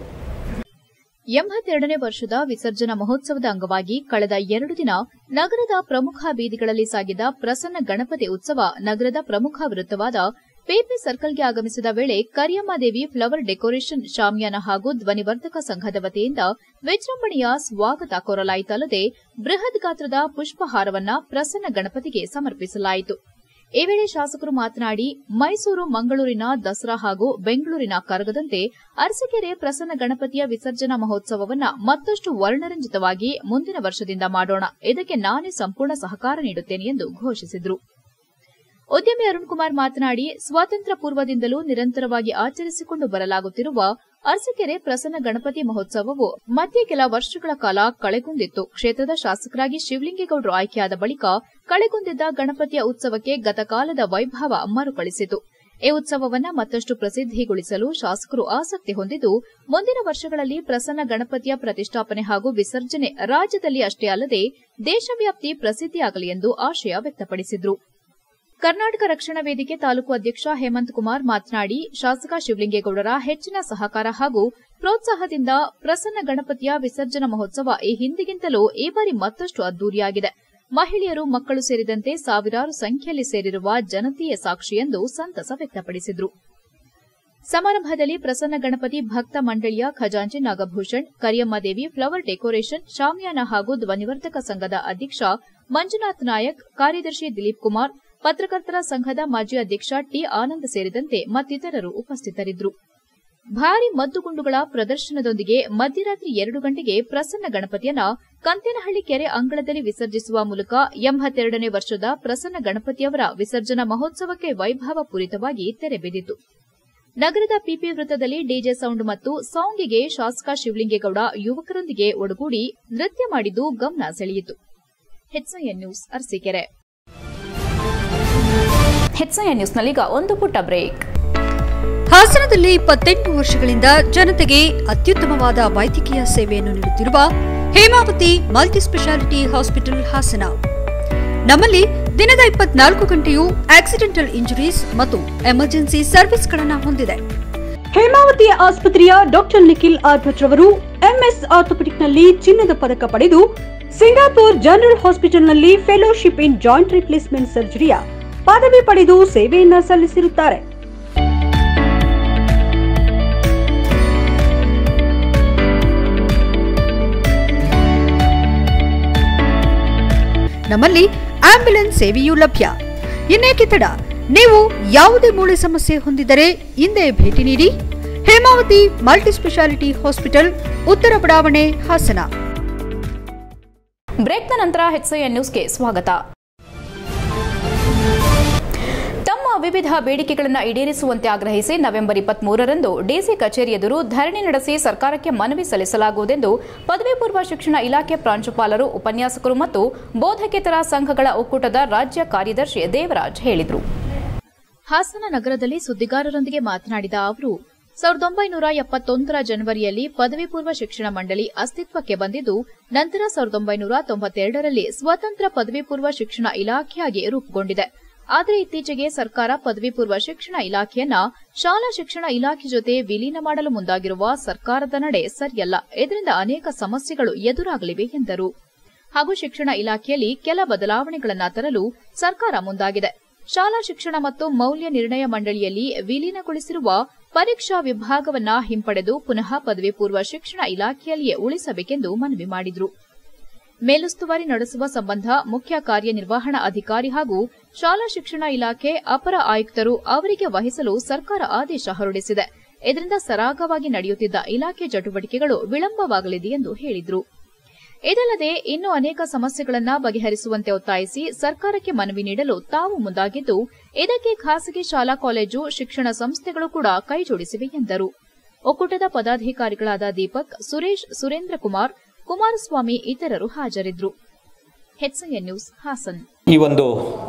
ಎಂಬತ್ತೆರಡನೇ ವರ್ಷದ ವಿಸರ್ಜನಾ ಮಹೋತ್ಸವದ ಅಂಗವಾಗಿ ಕಳೆದ ಎರಡು ದಿನ ನಗರದ ಪ್ರಮುಖ ಬೀದಿಗಳಲ್ಲಿ ಸಾಗಿದ ಪ್ರಸನ್ನ ಗಣಪತಿ ಉತ್ಸವ ನಗರದ ಪ್ರಮುಖ ವೃತ್ತವಾದ ಪಿಪಿ ಸರ್ಕಲ್ಗೆ ಆಗಮಿಸಿದ ವೇಳೆ ಕರಿಯಮ್ಮದೇವಿ ಫ್ಲವರ್ ಡೆಕೋರೇಷನ್ ಶಾಮಿಯಾನ ಹಾಗೂ ಧ್ವನಿವರ್ಧಕ ಸಂಘದ ವತಿಯಿಂದ ವಿಜೃಂಭಣೆಯ ಸ್ವಾಗತ ಕೋರಲಾಯಿತಲ್ಲದೆ ಬೃಹತ್ ಗಾತ್ರದ ಪುಷ್ಪಹಾರವನ್ನ ಪ್ರಸನ್ನ ಗಣಪತಿಗೆ ಸಮರ್ಪಿಸಲಾಯಿತು ಈ ವೇಳೆ ಶಾಸಕರು ಮಾತನಾಡಿ ಮೈಸೂರು ಮಂಗಳೂರಿನ ದಸರಾ ಹಾಗೂ ಬೆಂಗಳೂರಿನ ಕರಗದಂತೆ ಅರಸೀಕೆರೆ ಪ್ರಸನ್ನ ಗಣಪತಿಯ ವಿಸರ್ಜನಾ ಮಹೋತ್ಸವವನ್ನ ಮತ್ತಷ್ಟು ವರ್ಣರಂಜಿತವಾಗಿ ಮುಂದಿನ ವರ್ಷದಿಂದ ಮಾಡೋಣ ಇದಕ್ಕೆ ನಾನೇ ಸಂಪೂರ್ಣ ಸಹಕಾರ ನೀಡುತ್ತೇನೆ ಎಂದು ಘೋಷಿಸಿದರು ಉದ್ಯಮಿ ಅರುಣ್ ಕುಮಾರ್ ಮಾತನಾಡಿ ಸ್ವಾತಂತ್ರ್ಯ ಪೂರ್ವದಿಂದಲೂ ನಿರಂತರವಾಗಿ ಆಚರಿಸಿಕೊಂಡು ಬರಲಾಗುತ್ತಿರುವ ಅರಸೀಕೆರೆ ಪ್ರಸನ್ನ ಗಣಪತಿ ಮಹೋತ್ಸವವು ಮಧ್ಯೆ ಕೆಲ ವರ್ಷಗಳ ಕಾಲ ಕಳೆಗುಂದಿತ್ತು ಕ್ಷೇತ್ರದ ಶಾಸಕರಾಗಿ ಶಿವಲಿಂಗೇಗೌಡರು ಆಯ್ಕೆಯಾದ ಬಳಿಕ ಕಳೆಗುಂದಿದ್ದ ಗಣಪತಿಯ ಉತ್ಸವಕ್ಕೆ ಗತಕಾಲದ ವೈಭವ ಮರುಕಳಿಸಿತು ಈ ಉತ್ಸವವನ್ನ ಮತ್ತಷ್ಟು ಪ್ರಸಿದ್ಧಿಗೊಳಿಸಲು ಶಾಸಕರು ಆಸಕ್ತಿ ಹೊಂದಿದ್ದು ಮುಂದಿನ ವರ್ಷಗಳಲ್ಲಿ ಪ್ರಸನ್ನ ಗಣಪತಿಯ ಪ್ರತಿಷ್ಠಾಪನೆ ಹಾಗೂ ವಿಸರ್ಜನೆ ರಾಜ್ಯದಲ್ಲಿ ಅಷ್ಟೇ ಅಲ್ಲದೆ ದೇಶವ್ಯಾಪ್ತಿ ಪ್ರಸಿದ್ಧಿಯಾಗಲಿ ಎಂದು ಆಶಯ ವ್ಯಕ್ತಪಡಿಸಿದರು ಕರ್ನಾಟಕ ರಕ್ಷಣಾ ವೇದಿಕೆ ತಾಲೂಕು ಅಧ್ಯಕ್ಷ ಹೇಮಂತ್ ಕುಮಾರ್ ಮಾತನಾಡಿ ಶಾಸಕ ಶಿವಲಿಂಗೇಗೌಡರ ಹೆಚ್ಚಿನ ಸಹಕಾರ ಹಾಗೂ ಪ್ರೋತ್ಸಾಹದಿಂದ ಪ್ರಸನ್ನ ಗಣಪತಿಯ ವಿಸರ್ಜನಾ ಮಹೋತ್ಸವ ಈ ಹಿಂದಿಗಿಂತಲೂ ಈ ಬಾರಿ ಮತ್ತಷ್ಟು ಅದ್ದೂರಿಯಾಗಿದೆ ಮಹಿಳೆಯರು ಮಕ್ಕಳು ಸೇರಿದಂತೆ ಸಾವಿರಾರು ಸಂಖ್ಯೆಯಲ್ಲಿ ಸೇರಿರುವ ಜನತೆಯ ಸಾಕ್ಷಿ ಎಂದು ಸಂತಸ ವ್ಯಕ್ತಪಡಿಸಿದರು ಸಮಾರಂಭದಲ್ಲಿ ಪ್ರಸನ್ನ ಗಣಪತಿ ಭಕ್ತ ಮಂಡಳಿಯ ಖಜಾಂಚಿ ನಾಗಭೂಷಣ್ ಕರಿಯಮ್ಮದೇವಿ ಫ್ಲವರ್ ಡೆಕೋರೇಷನ್ ಶಾಮಿಯಾನ ಹಾಗೂ ಧ್ವನಿವರ್ಧಕ ಸಂಘದ ಅಧ್ಯಕ್ಷ ಮಂಜುನಾಥ್ ನಾಯಕ್ ಕಾರ್ಯದರ್ಶಿ ದಿಲೀಪ್ ಕುಮಾರ್ ಪತ್ರಕರ್ತರ ಸಂಘದ ಮಾಜಿ ಅಧ್ಯಕ್ಷ ಟಿ ಆನಂದ್ ಸೇರಿದಂತೆ ಮತ್ತಿತರರು ಉಪಸ್ಥಿತರಿದ್ದರು ಭಾರಿ ಮದ್ದುಗುಂಡುಗಳ ಪ್ರದರ್ಶನದೊಂದಿಗೆ ಮಧ್ಯರಾತ್ರಿ ಎರಡು ಗಂಟೆಗೆ ಪ್ರಸನ್ನ ಗಣಪತಿಯನ್ನ ಕಂತೇನಹಳ್ಳಿ ಕೆರೆ ಅಂಗಳದಲ್ಲಿ ವಿಸರ್ಜಿಸುವ ಮೂಲಕ ಎಂಬತ್ತೆರಡನೇ ವರ್ಷದ ಪ್ರಸನ್ನ ಗಣಪತಿಯವರ ವಿಸರ್ಜನಾ ಮಹೋತ್ಸವಕ್ಕೆ ವೈಭವಪೂರಿತವಾಗಿ ತೆರೆಬಿದ್ದಿತು ನಗರದ ಪಿಪಿ ವೃತ್ತದಲ್ಲಿ ಡಿಜೆ ಸೌಂಡ್ ಮತ್ತು ಸಾಂಗಿಗೆ ಶಾಸಕ ಶಿವಲಿಂಗೇಗೌಡ ಯುವಕರೊಂದಿಗೆ ಒಡಗೂಡಿ ನೃತ್ಯ ಮಾಡಿದ್ದು ಗಮನ ಸೆಳೆಯಿತು ಹೆಚ್ಐಎನ್ ನ್ಯೂಸ್ ಅರಸೀಕೆರೆ ಹೆಚ್ಐಎನ್ ನ್ಯೂಸ್ನಲ್ಲೀಗ ಒಂದು ಪುಟ್ಟ ಬ್ರೇಕ್ ಹಾಸನದಲ್ಲಿ ಇಪ್ಪತ್ತೆಂಟು ವರ್ಷಗಳಿಂದ ಜನತೆಗೆ ಅತ್ಯುತ್ತಮವಾದ ವೈದ್ಯಕೀಯ ಸೇವೆಯನ್ನು ನೀಡುತ್ತಿರುವ ಹೇಮಾವತಿ ಮಲ್ಟಿಸ್ಪೆಷಾಲಿಟಿ ಹಾಸ್ಪಿಟಲ್ ಹಾಸನ ನಮ್ಮಲ್ಲಿ ದಿನದ ಇಪ್ಪತ್ನಾಲ್ಕು ಗಂಟೆಯೂ ಆಕ್ಸಿಡೆಂಟಲ್ ಇಂಜುರೀಸ್ ಮತ್ತು ಎಮರ್ಜೆನ್ಸಿ ಸರ್ವಿಸ್ಗಳನ್ನು ಹೊಂದಿದೆ ಹೇಮಾವತಿ ಆಸ್ಪತ್ರೆಯ ಡಾಕ್ಟರ್ ನಿಖಿಲ್ ಆರ್ ಭಟ್ ರವರು ಎಂಎಸ್ ಆರ್ಥೋಪೆಡಿಕ್ನಲ್ಲಿ ಚಿನ್ನದ ಪದಕ ಪಡೆದು ಸಿಂಗಾಪುರ್ ಜನರಲ್ ಹಾಸ್ಪಿಟಲ್ನಲ್ಲಿ ಫೆಲೋಶಿಪ್ ಇನ್ ಜಾಯಿಂಟ್ ರಿಪ್ಲೇಸ್ಮೆಂಟ್ ಸರ್ಜರಿಯ ಪದವಿ ಪಡೆದು ಸೇವೆಯನ್ನ ಸಲ್ಲಿಸಿರುತ್ತಾರೆ ನಮ್ಮಲ್ಲಿ ಆಂಬ್ಯುಲೆನ್ಸ್ ಸೇವೆಯೂ ಲಭ್ಯ ಇನ್ನೇಕೆ ತಡ ನೀವು ಯಾವುದೇ ಮೂಳೆ ಸಮಸ್ಯೆ ಹೊಂದಿದ್ದರೆ ಹಿಂದೆ ಭೇಟಿ ನೀಡಿ ಹೇಮಾವತಿ ಮಲ್ಟಿಸ್ಪೆಷಾಲಿಟಿ ಹಾಸ್ಪಿಟಲ್ ಉತ್ತರ ಬಡಾವಣೆ ಹಾಸನ ಬ್ರೇಕ್ನ ನಂತರ ಹೆಚ್ಐಎನ್ ನ್ಯೂಸ್ಗೆ ಸ್ವಾಗತ ತಮ್ಮ ವಿವಿಧ ಬೇಡಿಕೆಗಳನ್ನು ಈಡೇರಿಸುವಂತೆ ಆಗ್ರಹಿಸಿ ನವೆಂಬರ್ ಇಪ್ಪತ್ಮೂರರಂದು ಡಿಸಿ ಕಚೇರಿ ಎದುರು ಧರಣಿ ನಡೆಸಿ ಸರ್ಕಾರಕ್ಕೆ ಮನವಿ ಸಲ್ಲಿಸಲಾಗುವುದೆಂದು ಪದವಿ ಪೂರ್ವ ಶಿಕ್ಷಣ ಇಲಾಖೆ ಪ್ರಾಂಶುಪಾಲರು ಉಪನ್ಯಾಸಕರು ಮತ್ತು ಬೋಧಕೇತರ ಸಂಘಗಳ ಒಕ್ಕೂಟದ ರಾಜ್ಯ ಕಾರ್ಯದರ್ಶಿ ದೇವರಾಜ್ ಹೇಳಿದರು ಹಾಸನ ನಗರದಲ್ಲಿ ಸುದ್ದಿಗಾರರೊಂದಿಗೆ ಮಾತನಾಡಿದ ಅವರು ಸಾವಿರದ ಒಂಬೈನೂರ ಎಪ್ಪತ್ತೊಂದರ ಜನವರಿಯಲ್ಲಿ ಪದವಿ ಪೂರ್ವ ಶಿಕ್ಷಣ ಮಂಡಳಿ ಅಸ್ತಿತ್ವಕ್ಕೆ ಬಂದಿದ್ದು ನಂತರ ಸಾವಿರದ ಒಂಬೈನೂರ ತೊಂಬತ್ತೆರಡರಲ್ಲಿ ಸ್ವತಂತ್ರ ಪದವಿ ಪೂರ್ವ ಶಿಕ್ಷಣ ಇಲಾಖೆಯಾಗಿ ರೂಪುಗೊಂಡಿದೆ ಆದರೆ ಇತ್ತೀಚೆಗೆ ಸರ್ಕಾರ ಪದವಿ ಪೂರ್ವ ಶಿಕ್ಷಣ ಇಲಾಖೆಯನ್ನ ಶಾಲಾ ಶಿಕ್ಷಣ ಇಲಾಖೆ ಜೊತೆ ವಿಲೀನ ಮಾಡಲು ಮುಂದಾಗಿರುವ ಸರ್ಕಾರದ ನಡೆ ಸರಿಯಲ್ಲ ಇದರಿಂದ ಅನೇಕ ಸಮಸ್ಯೆಗಳು ಎದುರಾಗಲಿವೆ ಎಂದರು ಹಾಗೂ ಶಿಕ್ಷಣ ಇಲಾಖೆಯಲ್ಲಿ ಕೆಲ ಬದಲಾವಣೆಗಳನ್ನ ತರಲು ಸರ್ಕಾರ ಮುಂದಾಗಿದೆ ಶಾಲಾ ಶಿಕ್ಷಣ ಮತ್ತು ಮೌಲ್ಯ ನಿರ್ಣಯ ಮಂಡಳಿಯಲ್ಲಿ ವಿಲೀನಗೊಳಿಸಿರುವ ಪರೀಕ್ಷಾ ವಿಭಾಗವನ್ನ ಹಿಂಪಡೆದು ಪುನಃ ಪದವಿ ಪೂರ್ವ ಶಿಕ್ಷಣ ಇಲಾಖೆಯಲ್ಲಿಯೇ ಉಳಿಸಬೇಕೆಂದು ಮನವಿ ಮಾಡಿದರು ಮೇಲುಸ್ತುವಾರಿ ನಡೆಸುವ ಸಂಬಂಧ ಮುಖ್ಯ ಕಾರ್ಯನಿರ್ವಹಣಾ ಅಧಿಕಾರಿ ಹಾಗೂ ಶಾಲಾ ಶಿಕ್ಷಣ ಇಲಾಖೆ ಅಪರ ಆಯುಕ್ತರು ಅವರಿಗೆ ವಹಿಸಲು ಸರ್ಕಾರ ಆದೇಶ ಹೊರಡಿಸಿದೆ ಇದರಿಂದ ಸರಾಗವಾಗಿ ನಡೆಯುತ್ತಿದ್ದ ಇಲಾಖೆ ಚಟುವಟಿಕೆಗಳು ವಿಳಂಬವಾಗಲಿದೆ ಎಂದು ಹೇಳಿದರು ಇದಲ್ಲದೆ ಇನ್ನೂ ಅನೇಕ ಸಮಸ್ಯೆಗಳನ್ನು ಬಗೆಹರಿಸುವಂತೆ ಒತ್ತಾಯಿಸಿ ಸರ್ಕಾರಕ್ಕೆ ಮನವಿ ನೀಡಲು ತಾವು ಮುಂದಾಗಿದ್ದು ಇದಕ್ಕೆ ಖಾಸಗಿ ಶಾಲಾ ಕಾಲೇಜು ಶಿಕ್ಷಣ ಸಂಸ್ಥೆಗಳು ಕೂಡ ಕೈಜೋಡಿಸಿವೆ ಎಂದರು ಒಕ್ಕೂಟದ ಪದಾಧಿಕಾರಿಗಳಾದ ದೀಪಕ್ ಸುರೇಶ್ ಸುರೇಂದ್ರ ಕುಮಾರ್ ಕುಮಾರಸ್ವಾಮಿ ಇತರರು ಹಾಜರಿದ್ದರು ಹೆಚ್ಐಎನ್ ನ್ಯೂಸ್ ಹಾಸನ್ ಈ ಒಂದು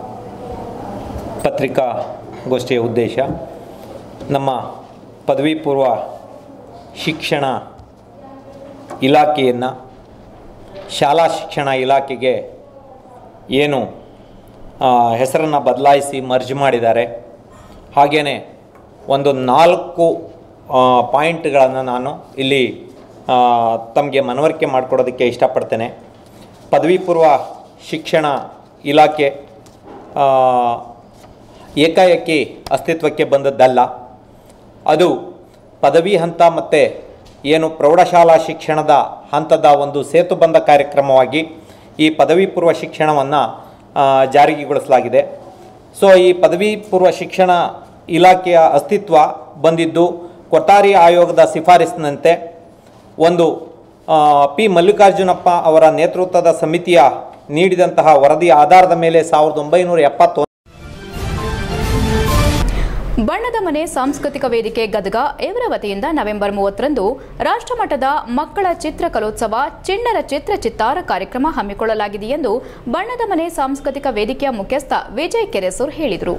ಪತ್ರಿಕಾಗೋಷ್ಠಿಯ ಉದ್ದೇಶ ನಮ್ಮ ಪದವಿ ಪೂರ್ವ ಶಿಕ್ಷಣ ಇಲಾಖೆಯನ್ನು ಶಾಲಾ ಶಿಕ್ಷಣ ಇಲಾಖೆಗೆ ಏನು ಹೆಸರನ್ನು ಬದಲಾಯಿಸಿ ಮರ್ಜ್ ಮಾಡಿದ್ದಾರೆ ಹಾಗೆಯೇ ಒಂದು ನಾಲ್ಕು ಪಾಯಿಂಟ್ಗಳನ್ನು ನಾನು ಇಲ್ಲಿ ತಮಗೆ ಮನವರಿಕೆ ಮಾಡಿಕೊಡೋದಕ್ಕೆ ಇಷ್ಟಪಡ್ತೇನೆ ಪದವಿ ಪೂರ್ವ ಶಿಕ್ಷಣ ಇಲಾಖೆ ಆ, ಏಕಾಏಕಿ ಅಸ್ತಿತ್ವಕ್ಕೆ ಬಂದದ್ದಲ್ಲ ಅದು ಪದವಿ ಹಂತ ಮತ್ತು ಏನು ಪ್ರೌಢಶಾಲಾ ಶಿಕ್ಷಣದ ಹಂತದ ಒಂದು ಸೇತುಬಂಧ ಕಾರ್ಯಕ್ರಮವಾಗಿ ಈ ಪದವಿ ಪೂರ್ವ ಶಿಕ್ಷಣವನ್ನು ಜಾರಿಗೆಗೊಳಿಸಲಾಗಿದೆ ಸೊ ಈ ಪದವಿ ಪೂರ್ವ ಶಿಕ್ಷಣ ಇಲಾಖೆಯ ಅಸ್ತಿತ್ವ ಬಂದಿದ್ದು ಕೊಠಾರಿ ಆಯೋಗದ ಶಿಫಾರಸಿನಂತೆ ಒಂದು ಆ, ಪಿ ಮಲ್ಲಿಕಾರ್ಜುನಪ್ಪ ಅವರ ನೇತೃತ್ವದ ಸಮಿತಿಯ ನೀಡಿದಂತಹ ವರದಿಯ ಆಧಾರದ ಮೇಲೆ ಸಾವಿರದ ಒಂಬೈನೂರ ಎಪ್ಪತ್ತೊಂದು ಬಣ್ಣದ ಮನೆ ಸಾಂಸ್ಕೃತಿಕ ವೇದಿಕೆ ಗದಗ ಇವರ ವತಿಯಿಂದ ನವೆಂಬರ್ ಮೂವತ್ತರಂದು ರಾಷ್ಟ್ರಮಟ್ಟದ ಮಕ್ಕಳ ಚಿತ್ರಕಲೋತ್ಸವ ಚಿಣ್ಣರ ಚಿತ್ರ ಚಿತ್ತಾರ ಕಾರ್ಯಕ್ರಮ ಹಮ್ಮಿಕೊಳ್ಳಲಾಗಿದೆ ಎಂದು ಬಣ್ಣದ ಮನೆ ಸಾಂಸ್ಕೃತಿಕ ವೇದಿಕೆಯ ಮುಖ್ಯಸ್ಥ ವಿಜಯ್ ಕೆರೆಸೂರ್ ಹೇಳಿದರು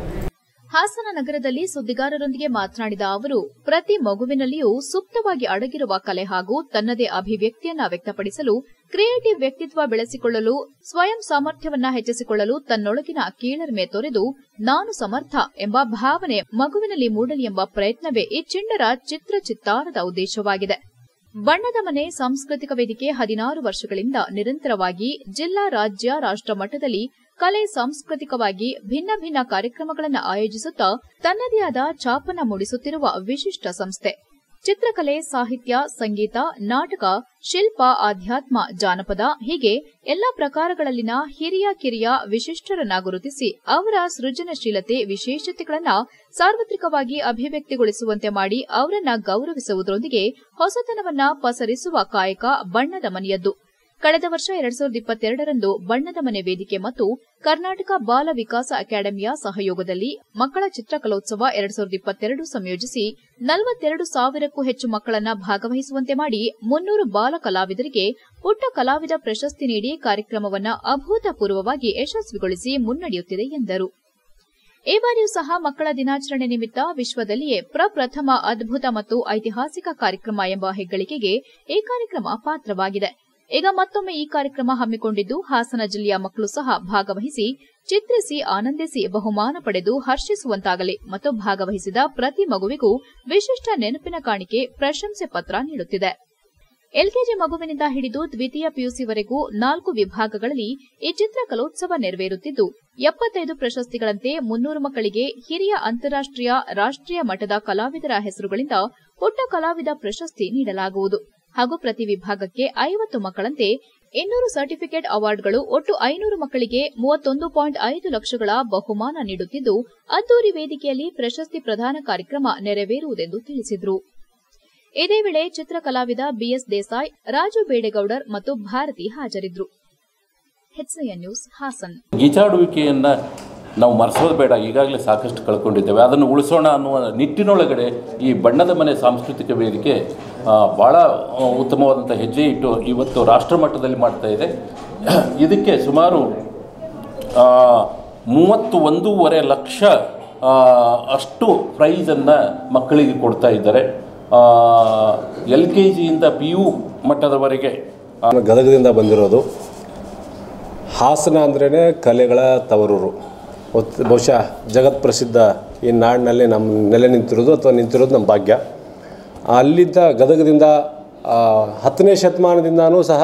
ಹಾಸನ ನಗರದಲ್ಲಿ ಸುದ್ದಿಗಾರರೊಂದಿಗೆ ಮಾತನಾಡಿದ ಅವರು ಪ್ರತಿ ಮಗುವಿನಲ್ಲಿಯೂ ಸುಪ್ತವಾಗಿ ಅಡಗಿರುವ ಕಲೆ ಹಾಗೂ ತನ್ನದೇ ಅಭಿವ್ಯಕ್ತಿಯನ್ನ ವ್ಯಕ್ತಪಡಿಸಲು ಕ್ರಿಯೇಟಿವ್ ವ್ಯಕ್ತಿತ್ವ ಬೆಳೆಸಿಕೊಳ್ಳಲು ಸ್ವಯಂ ಸಾಮರ್ಥ್ಯವನ್ನ ಹೆಚ್ಚಿಸಿಕೊಳ್ಳಲು ತನ್ನೊಳಗಿನ ಕೀಳರಿಮೆ ತೊರೆದು ನಾನು ಸಮರ್ಥ ಎಂಬ ಭಾವನೆ ಮಗುವಿನಲ್ಲಿ ಮೂಡಲಿ ಎಂಬ ಪ್ರಯತ್ನವೇ ಈ ಚಿಣ್ಣರ ಚಿತ್ರ ಚಿತ್ತಾರದ ಉದ್ದೇಶವಾಗಿದೆ ಬಣ್ಣದ ಮನೆ ಸಾಂಸ್ಕೃತಿಕ ವೇದಿಕೆ ಹದಿನಾರು ವರ್ಷಗಳಿಂದ ನಿರಂತರವಾಗಿ ಜಿಲ್ಲಾ ರಾಜ್ಯ ರಾಷ್ಟ್ರ ಮಟ್ಟದಲ್ಲಿ ಕಲೆ ಸಾಂಸ್ಕೃತಿಕವಾಗಿ ಭಿನ್ನ ಭಿನ್ನ ಕಾರ್ಯಕ್ರಮಗಳನ್ನು ಆಯೋಜಿಸುತ್ತಾ ತನ್ನದೇ ಆದ ಛಾಪನ ಮೂಡಿಸುತ್ತಿರುವ ವಿಶಿಷ್ಟ ಸಂಸ್ಥೆ ಚಿತ್ರಕಲೆ ಸಾಹಿತ್ಯ ಸಂಗೀತ ನಾಟಕ ಶಿಲ್ಪ ಆಧ್ಯಾತ್ಮ ಜಾನಪದ ಹೀಗೆ ಎಲ್ಲಾ ಪ್ರಕಾರಗಳಲ್ಲಿನ ಹಿರಿಯ ಕಿರಿಯ ವಿಶಿಷ್ಟರನ್ನ ಗುರುತಿಸಿ ಅವರ ಸೃಜನಶೀಲತೆ ವಿಶೇಷತೆಗಳನ್ನ ಸಾರ್ವತ್ರಿಕವಾಗಿ ಅಭಿವ್ಯಕ್ತಿಗೊಳಿಸುವಂತೆ ಮಾಡಿ ಅವರನ್ನ ಗೌರವಿಸುವುದರೊಂದಿಗೆ ಹೊಸತನವನ್ನ ಪಸರಿಸುವ ಕಾಯಕ ಬಣ್ಣದ ಮನೆಯದ್ದು ಕಳೆದ ವರ್ಷ ಎರಡ್ ಸಾವಿರದ ಇಪ್ಪತ್ತೆರಡರಂದು ಬಣ್ಣದ ಮನೆ ವೇದಿಕೆ ಮತ್ತು ಕರ್ನಾಟಕ ಬಾಲ ವಿಕಾಸ ಅಕಾಡೆಮಿಯ ಸಹಯೋಗದಲ್ಲಿ ಮಕ್ಕಳ ಚಿತ್ರಕಲೋತ್ಸವ ಎರಡ್ ಸಾವಿರದ ಇಪ್ಪತ್ತೆರಡು ಸಂಯೋಜಿಸಿ ನಲವತ್ತೆರಡು ಸಾವಿರಕ್ಕೂ ಹೆಚ್ಚು ಮಕ್ಕಳನ್ನ ಭಾಗವಹಿಸುವಂತೆ ಮಾಡಿ ಮುನ್ನೂರು ಬಾಲ ಕಲಾವಿದರಿಗೆ ಪುಟ್ಟ ಕಲಾವಿದ ಪ್ರಶಸ್ತಿ ನೀಡಿ ಕಾರ್ಯಕ್ರಮವನ್ನು ಅಭೂತಪೂರ್ವವಾಗಿ ಯಶಸ್ವಿಗೊಳಿಸಿ ಮುನ್ನಡೆಯುತ್ತಿದೆ ಎಂದರು ಈ ಬಾರಿಯೂ ಸಹ ಮಕ್ಕಳ ದಿನಾಚರಣೆ ನಿಮಿತ್ತ ವಿಶ್ವದಲ್ಲಿಯೇ ಪ್ರಪ್ರಥಮ ಅದ್ಭುತ ಮತ್ತು ಐತಿಹಾಸಿಕ ಕಾರ್ಯಕ್ರಮ ಎಂಬ ಹೆಗ್ಗಳಿಕೆಗೆ ಈ ಕಾರ್ಯಕ್ರಮ ಪಾತ್ರವಾಗಿದೆ ಈಗ ಮತ್ತೊಮ್ಮೆ ಈ ಕಾರ್ಯಕ್ರಮ ಹಮ್ಮಿಕೊಂಡಿದ್ದು ಹಾಸನ ಜಿಲ್ಲೆಯ ಮಕ್ಕಳು ಸಹ ಭಾಗವಹಿಸಿ ಚಿತ್ರಿಸಿ ಆನಂದಿಸಿ ಬಹುಮಾನ ಪಡೆದು ಹರ್ಷಿಸುವಂತಾಗಲಿ ಮತ್ತು ಭಾಗವಹಿಸಿದ ಪ್ರತಿ ಮಗುವಿಗೂ ವಿಶಿಷ್ಟ ನೆನಪಿನ ಕಾಣಿಕೆ ಪ್ರಶಂಸೆ ಪತ್ರ ನೀಡುತ್ತಿದೆ ಎಲ್ಕೆಜಿ ಮಗುವಿನಿಂದ ಹಿಡಿದು ದ್ವಿತೀಯ ಪಿಯುಸಿವರೆಗೂ ನಾಲ್ಕು ವಿಭಾಗಗಳಲ್ಲಿ ಈ ಚಿತ್ರ ಕಲೋತ್ಸವ ನೆರವೇರುತ್ತಿದ್ದು ಎಪ್ಪತ್ತೈದು ಪ್ರಶಸ್ತಿಗಳಂತೆ ಮುನ್ನೂರು ಮಕ್ಕಳಿಗೆ ಹಿರಿಯ ಅಂತಾರಾಷ್ಟೀಯ ರಾಷ್ಟೀಯ ಮಟ್ಟದ ಕಲಾವಿದರ ಹೆಸರುಗಳಿಂದ ಪುಟ್ಟ ಕಲಾವಿದ ಪ್ರಶಸ್ತಿ ನೀಡಲಾಗುವುದು ಹಾಗೂ ಪ್ರತಿ ವಿಭಾಗಕ್ಕೆ ಐವತ್ತು ಮಕ್ಕಳಂತೆ ಇನ್ನೂರು ಸರ್ಟಿಫಿಕೇಟ್ ಅವಾರ್ಡ್ಗಳು ಒಟ್ಟು ಐನೂರು ಮಕ್ಕಳಿಗೆ ಮೂವತ್ತೊಂದು ಪಾಯಿಂಟ್ ಐದು ಲಕ್ಷಗಳ ಬಹುಮಾನ ನೀಡುತ್ತಿದ್ದು ಅದ್ದೂರಿ ವೇದಿಕೆಯಲ್ಲಿ ಪ್ರಶಸ್ತಿ ಪ್ರದಾನ ಕಾರ್ಯಕ್ರಮ ನೆರವೇರುವುದೆಂದು ತಿಳಿಸಿದರು ಇದೇ ವೇಳೆ ಚಿತ್ರ ಕಲಾವಿದ ಬಿಎಸ್ ದೇಸಾಯಿ ರಾಜು ಬೇಡೇಗೌಡರ್ ಮತ್ತು ಭಾರತಿ ಹಾಜರಿದ್ದರು ಹೆಚ್ಐಎನ್ ನ್ಯೂಸ್ ಹಾಸನ್ ಗೀಚಾಡುವಿಕೆಯನ್ನು ನಾವು ಮರೆಸೋದು ಬೇಡ ಈಗಾಗಲೇ ಸಾಕಷ್ಟು ಕಳ್ಕೊಂಡಿದ್ದೇವೆ ಅದನ್ನು ಉಳಿಸೋಣ ಅನ್ನುವ ನಿಟ್ಟಿನೊಳಗಡೆ ಈ ಬಣ್ಣದ ಮನೆ ಸಾಂಸ್ಕೃತಿಕ ವೇದಿಕೆ ಆ, ಭಾಳ ಆ, ಉತ್ತಮವಾದಂಥ ಹೆಜ್ಜೆ ಇಟ್ಟು ಇವತ್ತು ರಾಷ್ಟ್ರ ಮಟ್ಟದಲ್ಲಿ ಮಾಡ್ತಾ ಇದೆ ಇದಕ್ಕೆ ಸುಮಾರು ಆ, ಮೂವತ್ತು ಒಂದೂವರೆ ಲಕ್ಷ ಆ, ಅಷ್ಟು ಪ್ರೈಸನ್ನು ಮಕ್ಕಳಿಗೆ ಕೊಡ್ತಾ ಇದ್ದಾರೆ ಎಲ್ ಕೆ ಜಿಯಿಂದ ಪಿ ಯು ಮಟ್ಟದವರೆಗೆ ನಾನು ಗದಗದಿಂದ ಬಂದಿರೋದು ಹಾಸನ ಅಂದ್ರೇ ಕಲೆಗಳ ತವರೂರು ಒತ್- ಬಹುಶಃ ಜಗತ್ ಪ್ರಸಿದ್ಧ ಈ ನಾಡಿನಲ್ಲಿ ನಮ್ಮ ನೆಲೆ ನಿಂತಿರೋದು ಅಥವಾ ನಿಂತಿರೋದು ನಮ್ಮ ಭಾಗ್ಯ ಅಲ್ಲಿದ್ದ ಗದಗದಿಂದ ಆ, ಹತ್ತನೇ ಶತಮಾನದಿಂದನೂ ಸಹ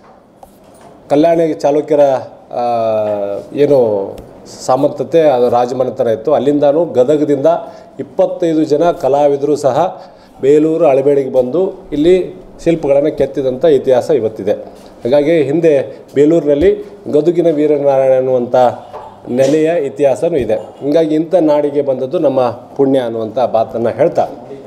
ಕಲ್ಯಾಣ ಚಾಲುಕ್ಯರ ಆ, ಏನು ಸಾಮರ್ಥ್ಯತೆ ಅದು ರಾಜಮನೆತನ ಇತ್ತು ಅಲ್ಲಿಂದನೂ ಗದಗದಿಂದ ಇಪ್ಪತ್ತೈದು ಜನ ಕಲಾವಿದರು ಸಹ ಬೇಲೂರು ಹಳಬೇಡಿಗೆ ಬಂದು ಇಲ್ಲಿ ಶಿಲ್ಪಗಳನ್ನು ಕೆತ್ತಿದಂಥ ಇತಿಹಾಸ ಇವತ್ತಿದೆ ಹಾಗಾಗಿ ಹಿಂದೆ ಬೇಲೂರಿನಲ್ಲಿ ಗದುಗಿನ ವೀರನಾರಾಯಣ ಅನ್ನುವಂಥ ನೆಲೆಯ ಇತಿಹಾಸವೂ ಇದೆ ಹೀಗಾಗಿ ಇಂಥ ನಾಡಿಗೆ ಬಂದದ್ದು ನಮ್ಮ ಪುಣ್ಯ ಅನ್ನುವಂಥ ಮಾತನ್ನು ಹೇಳ್ತಾ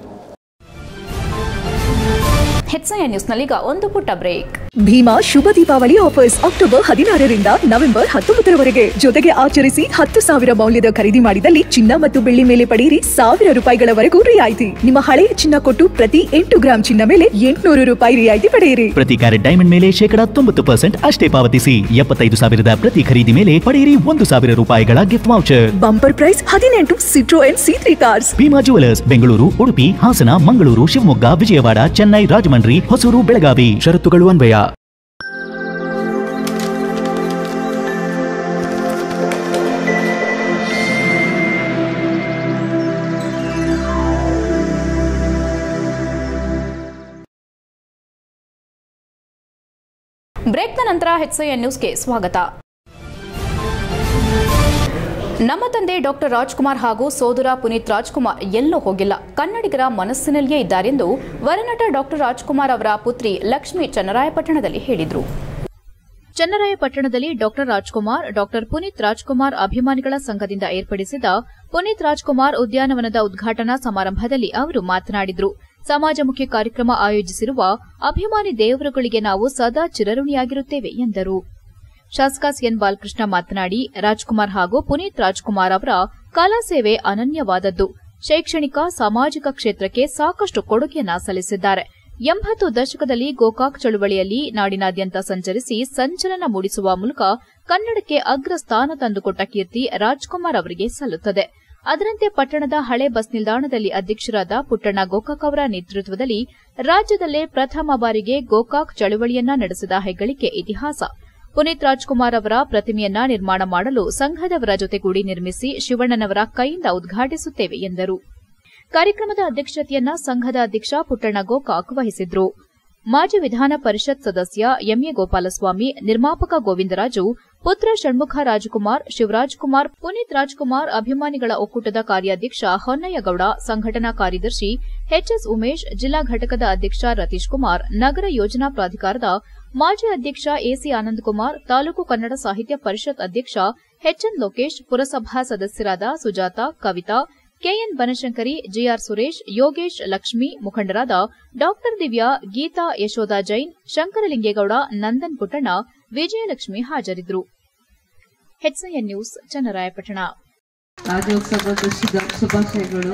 ಹೆಚ್ಐ ನ್ಯೂಸ್ನಲ್ಲೀಗ ಒಂದು ಪುಟ್ಟ ಬ್ರೇಕ್ ಭೀಮಾ ಶುಭ ದೀಪಾವಳಿ ಆಫರ್ಸ್ ಅಕ್ಟೋಬರ್ ಹದಿನಾರರಿಂದ ನವೆಂಬರ್ ಹತ್ತೊಂಬತ್ತರವರೆಗೆ ಜೊತೆಗೆ ಆಚರಿಸಿ ಹತ್ತು ಸಾವಿರ ಮೌಲ್ಯದ ಖರೀದಿ ಮಾಡಿದಲ್ಲಿ ಚಿನ್ನ ಮತ್ತು ಬೆಳ್ಳಿ ಮೇಲೆ ಪಡೆಯಿರಿ ಸಾವಿರ ರೂಪಾಯಿಗಳವರೆಗೂ ರಿಯಾಯಿತಿ ನಿಮ್ಮ ಹಳೆಯ ಚಿನ್ನ ಕೊಟ್ಟು ಪ್ರತಿ ಎಂಟು ಗ್ರಾಂ ಚಿನ್ನ ಮೇಲೆ ಎಂಟುನೂರು ರೂಪಾಯಿ ರಿಯಾಯಿತಿ ಪಡೆಯಿರಿ ಪ್ರತಿ ಕ್ಯಾರೆಟ್ ಡೈಮಂಡ್ ಮೇಲೆ ಶೇಕಡ ತೊಂಬತ್ತು ಪರ್ಸೆಂಟ್ ಅಷ್ಟೇ ಪಾವತಿಸಿ ಎಪ್ಪತ್ತೈದು ಸಾವಿರದ ಪ್ರತಿ ಖರೀದಿ ಮೇಲೆ ಪಡೆಯಿರಿ ಒಂದು ಸಾವಿರ ರೂಪಾಯಿಗಳ ಗಿಫ್ಟ್ ವೌಚರ್ ಬಂಪರ್ ಪ್ರೈಸ್ ಹದಿನೆಂಟು Citroen C three cars Bhima jewellers Bengaluru Udupi Hassan Mangaluru Shivamogga Vijayawada Chennai Rajahmundry Hosur Belagavi ಷರತ್ತುಗಳು ಅನ್ವಯ ಬ್ರೇಕ್ನ ನಂತರ ಹೆಚ್ಐಎನ್ ನ್ಯೂಸ್ಗೆ ಸ್ವಾಗತ ನಮ್ಮ ತಂದೆ ಡಾಕ್ಟರ್ ರಾಜ್ಕುಮಾರ್ ಹಾಗೂ ಸೋದರ ಪುನೀತ್ ರಾಜ್ಕುಮಾರ್ ಎಲ್ಲೂ ಹೋಗಿಲ್ಲ ಕನ್ನಡಿಗರ ಮನಸ್ಸಿನಲ್ಲಿಯೇ ಇದ್ದಾರೆಂದು ವರನಟ ಡಾಕ್ಟರ್ ರಾಜ್ಕುಮಾರ್ ಅವರ ಪುತ್ರಿ ಲಕ್ಷ್ಮಿ ಚನ್ನರಾಯಪಟ್ಟಣದಲ್ಲಿ ಹೇಳಿದರು ಚನ್ನರಾಯಪಟ್ಟಣದಲ್ಲಿ ಡಾಕ್ಟರ್ ರಾಜ್ಕುಮಾರ್ ಡಾಕ್ಟರ್ ಪುನೀತ್ ರಾಜ್ಕುಮಾರ್ ಅಭಿಮಾನಿಗಳ ಸಂಘದಿಂದ ಏರ್ಪಡಿಸಿದ ಪುನೀತ್ ರಾಜ್ಕುಮಾರ್ ಉದ್ಯಾನವನದ ಉದ್ಘಾಟನಾ ಸಮಾರಂಭದಲ್ಲಿ ಅವರು ಮಾತನಾಡಿದರು ಸಮಾಜಮುಖಿ ಕಾರ್ಯಕ್ರಮ ಆಯೋಜಿಸಿರುವ ಅಭಿಮಾನಿ ದೇವರುಗಳಿಗೆ ನಾವು ಸದಾ ಚಿರಋಣಿಯಾಗಿರುತ್ತೇವೆ ಎಂದರು ಶಾಸಕ ಸಿಎನ್ ಬಾಲಕೃಷ್ಣ ಮಾತನಾಡಿ ರಾಜ್ಕುಮಾರ್ ಹಾಗೂ ಪುನೀತ್ ರಾಜ್ಕುಮಾರ್ ಅವರ ಕಲಾ ಸೇವೆ ಅನನ್ಯವಾದದ್ದು ಶೈಕ್ಷಣಿಕ ಸಾಮಾಜಿಕ ಕ್ಷೇತ್ರಕ್ಕೆ ಸಾಕಷ್ಟು ಕೊಡುಗೆಯನ್ನ ಸಲ್ಲಿಸಿದ್ದಾರೆ ಎಂಬತ್ತು ದಶಕದಲ್ಲಿ ಗೋಕಾಕ್ ಚಳುವಳಿಯಲ್ಲಿ ನಾಡಿನಾದ್ಯಂತ ಸಂಚರಿಸಿ ಸಂಚಲನ ಮೂಡಿಸುವ ಮೂಲಕ ಕನ್ನಡಕ್ಕೆ ಅಗ್ರ ಸ್ಥಾನ ತಂದುಕೊಟ್ಟ ಕೀರ್ತಿ ರಾಜ್ಕುಮಾರ್ ಅವರಿಗೆ ಸಲ್ಲುತ್ತದೆ ಅದರಂತೆ ಪಟ್ಟಣದ ಹಳೆ ಬಸ್ ನಿಲ್ದಾಣದಲ್ಲಿ ಅಧ್ಯಕ್ಷರಾದ ಪುಟ್ಟಣ್ಣ ಗೋಕಾಕ್ ಅವರ ನೇತೃತ್ವದಲ್ಲಿ ರಾಜ್ಯದಲ್ಲೇ ಪ್ರಥಮ ಬಾರಿಗೆ ಗೋಕಾಕ್ ಚಳುವಳಿಯನ್ನ ನಡೆಸಿದ ಹೆಗ್ಗಳಿಕೆ ಇತಿಹಾಸ ಪುನೀತ್ ರಾಜ್ಕುಮಾರ್ ಅವರ ಪ್ರತಿಮೆಯನ್ನ ನಿರ್ಮಾಣ ಮಾಡಲು ಸಂಘದವರ ಜೊತೆಗೂಡಿ ನಿರ್ಮಿಸಿ ಶಿವಣ್ಣನವರ ಕೈಯಿಂದ ಉದ್ಘಾಟಿಸುತ್ತೇವೆ ಎಂದರು ಕಾರ್ಯಕ್ರಮದ ಅಧ್ಯಕ್ಷತೆಯನ್ನ ಸಂಘದ ಅಧ್ಯಕ್ಷ ಪುಟ್ಟಣ್ಣ ಗೋಕಾಕ್ ವಹಿಸಿದ್ರು ಮಾಜಿ ವಿಧಾನ ಪರಿಷತ್ ಸದಸ್ಯ ಎಂಎ ಗೋಪಾಲಸ್ವಾಮಿ ನಿರ್ಮಾಪಕ ಗೋವಿಂದರಾಜು ಪುತ್ರ ಷಣ್ಮುಖ ರಾಜಕುಮಾರ್ ಶಿವರಾಜ್ ಕುಮಾರ್ ಪುನೀತ್ ರಾಜ್ಕುಮಾರ್ ಅಭಿಮಾನಿಗಳ ಒಕ್ಕೂಟದ ಕಾರ್ಯಾಧ್ಯಕ್ಷ ಹೊನ್ನಯ್ಯಗೌಡ ಸಂಘಟನಾ ಕಾರ್ಯದರ್ಶಿ ಎಚ್ಎಸ್ ಉಮೇಶ್ ಜಿಲ್ಲಾ ಘಟಕದ ಅಧ್ಯಕ್ಷ ರತೀಶ್ ಕುಮಾರ್ ನಗರ ಯೋಜನಾ ಪ್ರಾಧಿಕಾರದ ಮಾಜಿ ಅಧ್ಯಕ್ಷ ಎಸಿ ಆನಂದಕುಮಾರ್ ತಾಲೂಕು ಕನ್ನಡ ಸಾಹಿತ್ಯ ಪರಿಷತ್ ಅಧ್ಯಕ್ಷ ಎಚ್ಎನ್ ಲೋಕೇಶ್ ಪುರಸಭಾ ಸದಸ್ಯರಾದ ಸುಜಾತ ಕವಿತಾ ಕೆಎನ್ ಬನಶಂಕರಿ ಜಿಆರ್ ಸುರೇಶ್ ಯೋಗೇಶ್ ಲಕ್ಷ್ಮಿ ಮುಖಂಡರಾದ ಡಾಕ್ಟರ್ ದಿವ್ಯಾ ಗೀತಾ ಯಶೋಧ ಜೈನ್ ಶಂಕರಲಿಂಗೇಗೌಡ ನಂದನ್ ಪುಟ್ಟಣ್ಣ ವಿಜಯಲಕ್ಷ್ಮಿ ಹಾಜರಿದ್ದರು ಹೆಚ್ಐಎನ್ ನ್ಯೂಸ್ ಚನ್ನರಾಯಪಟ್ಟಣ ರಾಜ್ಯೋತ್ಸವದ ಶುಭ ಶುಭಾಶಯಗಳು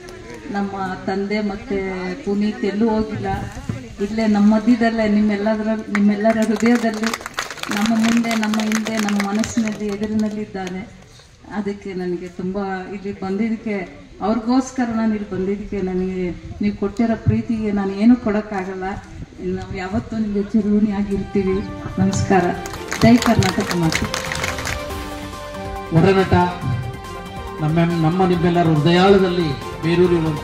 ನಮ್ಮ ತಂದೆ ಮತ್ತು ಪುನೀತ್ ಎಲ್ಲೂ ಹೋಗಿಲ್ಲ ಇಲ್ಲೇ ನಮ್ಮ ಮಧ್ಯದಲ್ಲೇ ನಿಮ್ಮೆಲ್ಲದರ ನಿಮ್ಮೆಲ್ಲರ ಹೃದಯದಲ್ಲಿ ನಮ್ಮ ಮುಂದೆ ನಮ್ಮ ಹಿಂದೆ ನಮ್ಮ ಮನಸ್ಸಿನಲ್ಲಿ ಎದುರಿನಲ್ಲಿದ್ದಾರೆ ಅದಕ್ಕೆ ನನಗೆ ತುಂಬ ಇಲ್ಲಿ ಬಂದಿದ್ದಕ್ಕೆ ಅವ್ರಿಗೋಸ್ಕರ ನಾನು ಇಲ್ಲಿ ಬಂದಿದ್ದಕ್ಕೆ ನನಗೆ ನೀವು ಕೊಟ್ಟಿರೋ ಪ್ರೀತಿಗೆ ನಾನು ಏನೂ ಕೊಡೋಕ್ಕಾಗಲ್ಲ ನಾವು ಯಾವತ್ತೂ ನಿಮಗೆ ಚಿರುಣಿಯಾಗಿರ್ತೀವಿ ನಮಸ್ಕಾರ ಜೈ ಕರ್ನಾಟಕ ಮಾತು ಒಡನಟ ನಮ್ಮ ನಮ್ಮ ನಿಮ್ಮೆಲ್ಲರ ಹೃದಯಾಳದಲ್ಲಿ ಬೇರೂರಿರುವಂಥ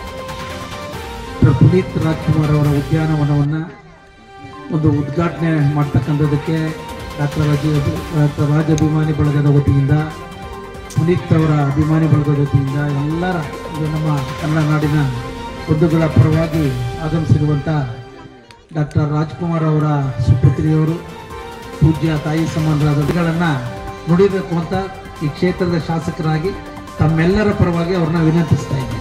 ಪುನೀತ್ ರಾಜ್ಕುಮಾರ್ ಅವರ ಉದ್ಯಾನವನವನ್ನು ಒಂದು ಉದ್ಘಾಟನೆ ಮಾಡ್ತಕ್ಕಂಥದ್ದಕ್ಕೆ ಡಾಕ್ಟರ್ ರಾಜ ಡಾಕ್ಟರ್ ರಾಜ ಅಭಿಮಾನಿ ಬಳಗದ ವತಿಯಿಂದ ಪುನೀತ್ ಅವರ ಅಭಿಮಾನಿ ಬಳಗದ ವತಿಯಿಂದ ಎಲ್ಲರ ಇದು ನಮ್ಮ ಕನ್ನಡ ನಾಡಿನ ಬಂಧುಗಳ ಪರವಾಗಿ ಆಗಮಿಸಿರುವಂಥ ಡಾಕ್ಟರ್ ರಾಜ್ಕುಮಾರ್ ಅವರ ಸುಪುತ್ರಿಯವರು ಪೂಜ್ಯ ತಾಯಿ ಸಮಾನರಾದಗಳನ್ನು ನುಡಿಬೇಕು ಅಂತ ಈ ಕ್ಷೇತ್ರದ ಶಾಸಕರಾಗಿ ತಮ್ಮೆಲ್ಲರ ಪರವಾಗಿ ಅವ್ರನ್ನ ವಿನಂತಿಸ್ತಾ ಇದ್ದೀನಿ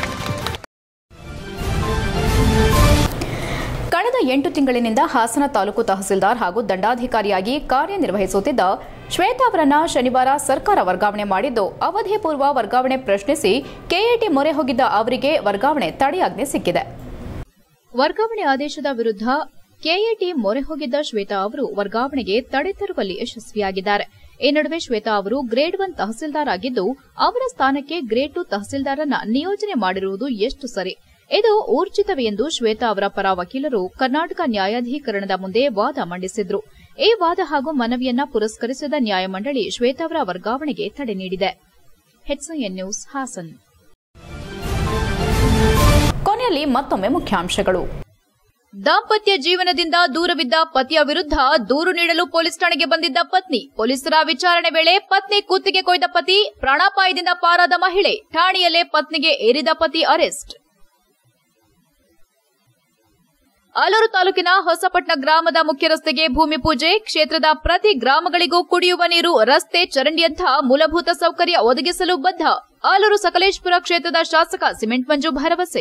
ಕಳೆದ ಎಂಟು ತಿಂಗಳಿನಿಂದ ಹಾಸನ ತಾಲೂಕು ತಹಸೀಲ್ದಾರ್ ಹಾಗೂ ದಂಡಾಧಿಕಾರಿಯಾಗಿ ಕಾರ್ಯನಿರ್ವಹಿಸುತ್ತಿದ್ದ ಶ್ವೇತಾ ಅವರನ್ನ ಶನಿವಾರ ಸರ್ಕಾರ ವರ್ಗಾವಣೆ ಮಾಡಿದ್ದು ಅವಧಿ ಪೂರ್ವ ವರ್ಗಾವಣೆ ಪ್ರಶ್ನಿಸಿ ಕೆಎಟಿ ಮೊರೆ ಹೋಗಿದ್ದ ಅವರಿಗೆ ವರ್ಗಾವಣೆ ತಡೆಯಾಜ್ಞೆ ಸಿಕ್ಕಿದೆ ವರ್ಗಾವಣೆ ಆದೇಶದ ವಿರುದ್ಧ ಕೆಎಟಿ ಮೊರೆ ಹೋಗಿದ್ದ ಶ್ವೇತಾ ಅವರು ವರ್ಗಾವಣೆಗೆ ತಡೆ ತರುವಲ್ಲಿ ಯಶಸ್ವಿಯಾಗಿದ್ದಾರೆ ಈ ನಡುವೆ ಶ್ವೇತಾ ಅವರು ಗ್ರೇಡ್ ಒನ್ ತಹಸೀಲ್ದಾರ್ ಆಗಿದ್ದು ಅವರ ಸ್ಥಾನಕ್ಕೆ ಗ್ರೇಡ್ ಟು ತಹಸೀಲ್ದಾರನ್ನ ನಿಯೋಜನೆ ಮಾಡಿರುವುದು ಎಷ್ಟು ಸರಿ ಇದು ಊರ್ಜಿತವೇ ಎಂದು ಶ್ವೇತಾ ಅವರ ಪರ ವಕೀಲರು ಕರ್ನಾಟಕ ನ್ಯಾಯಾಧೀಕರಣದ ಮುಂದೆ ವಾದ ಮಂಡಿಸಿದ್ರು ಈ ವಾದ ಹಾಗೂ ಮನವಿಯನ್ನ ಪುರಸ್ಕರಿಸಿದ ನ್ಯಾಯಮಂಡಳಿ ಶ್ವೇತಾ ಅವರ ವರ್ಗಾವಣೆಗೆ ತಡೆ ನೀಡಿದೆ ಹೆಚ್ಐಎನ್ ನ್ಯೂಸ್ ಹಾಸನ್ ಕೊನೆಯಲ್ಲಿ ಮತ್ತೊಮ್ಮೆ ಮುಖ್ಯಾಂಶಗಳು ದಾಂಪತ್ಯ ಜೀವನದಿಂದ ದೂರವಿದ್ದ ಪತಿಯ ವಿರುದ್ಧ ದೂರು ನೀಡಲು ಪೊಲೀಸ್ ಠಾಣೆಗೆ ಬಂದಿದ್ದ ಪತ್ನಿ ಪೊಲೀಸರ ವಿಚಾರಣೆ ವೇಳೆ ಪತ್ನಿ ಕುತ್ತಿಗೆ ಕೊಯ್ದ ಪತಿ ಪ್ರಾಣಾಪಾಯದಿಂದ ಪಾರಾದ ಮಹಿಳೆ ಠಾಣೆಯಲ್ಲೇ ಪತ್ನಿಗೆ ಏರಿದ ಪತಿ ಅರೆಸ್ಟ್ ಆಲೂರು ತಾಲೂಕಿನ ಹೊಸಪಟ್ನ ಗ್ರಾಮದ ಮುಖ್ಯ ರಸ್ತೆಗೆ ಭೂಮಿ ಪೂಜೆ ಕ್ಷೇತ್ರದ ಪ್ರತಿ ಗ್ರಾಮಗಳಿಗೂ ಕುಡಿಯುವ ನೀರು ರಸ್ತೆ ಚರಂಡಿಯಂತಹ ಮೂಲಭೂತ ಸೌಕರ್ಯ ಒದಗಿಸಲು ಬದ್ಧ ಆಲೂರು ಸಕಲೇಶ್ಪುರ ಕ್ಷೇತ್ರದ ಶಾಸಕ ಸಿಮೆಂಟ್ ಮಂಜು ಭರವಸೆ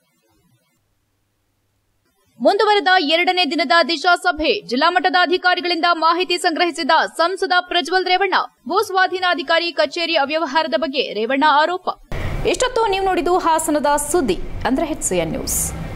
ಮುಂದುವರೆದ ಎರಡನೇ ದಿನದ ದಿಶಾ ಸಭೆ ಜಿಲ್ಲಾ ಮಟ್ಟದ ಅಧಿಕಾರಿಗಳಿಂದ ಮಾಹಿತಿ ಸಂಗ್ರಹಿಸಿದ ಸಂಸದ ಪ್ರಜ್ವಲ್ ರೇವಣ್ಣ ಭೂ ಸ್ವಾಧೀನಾಧಿಕಾರಿ ಕಚೇರಿ ಅವ್ಯವಹಾರದ ಬಗ್ಗೆ ರೇವಣ್ಣ ಆರೋಪ ಇಷ್ಟೊತ್ತು ನೀವು ನೋಡಿದ್ದು ಹಾಸನದ ಸುದ್ದಿ ಅಂದ್ರೆ ಹೆಚ್ಸಿಎನ್ ನ್ಯೂಸ್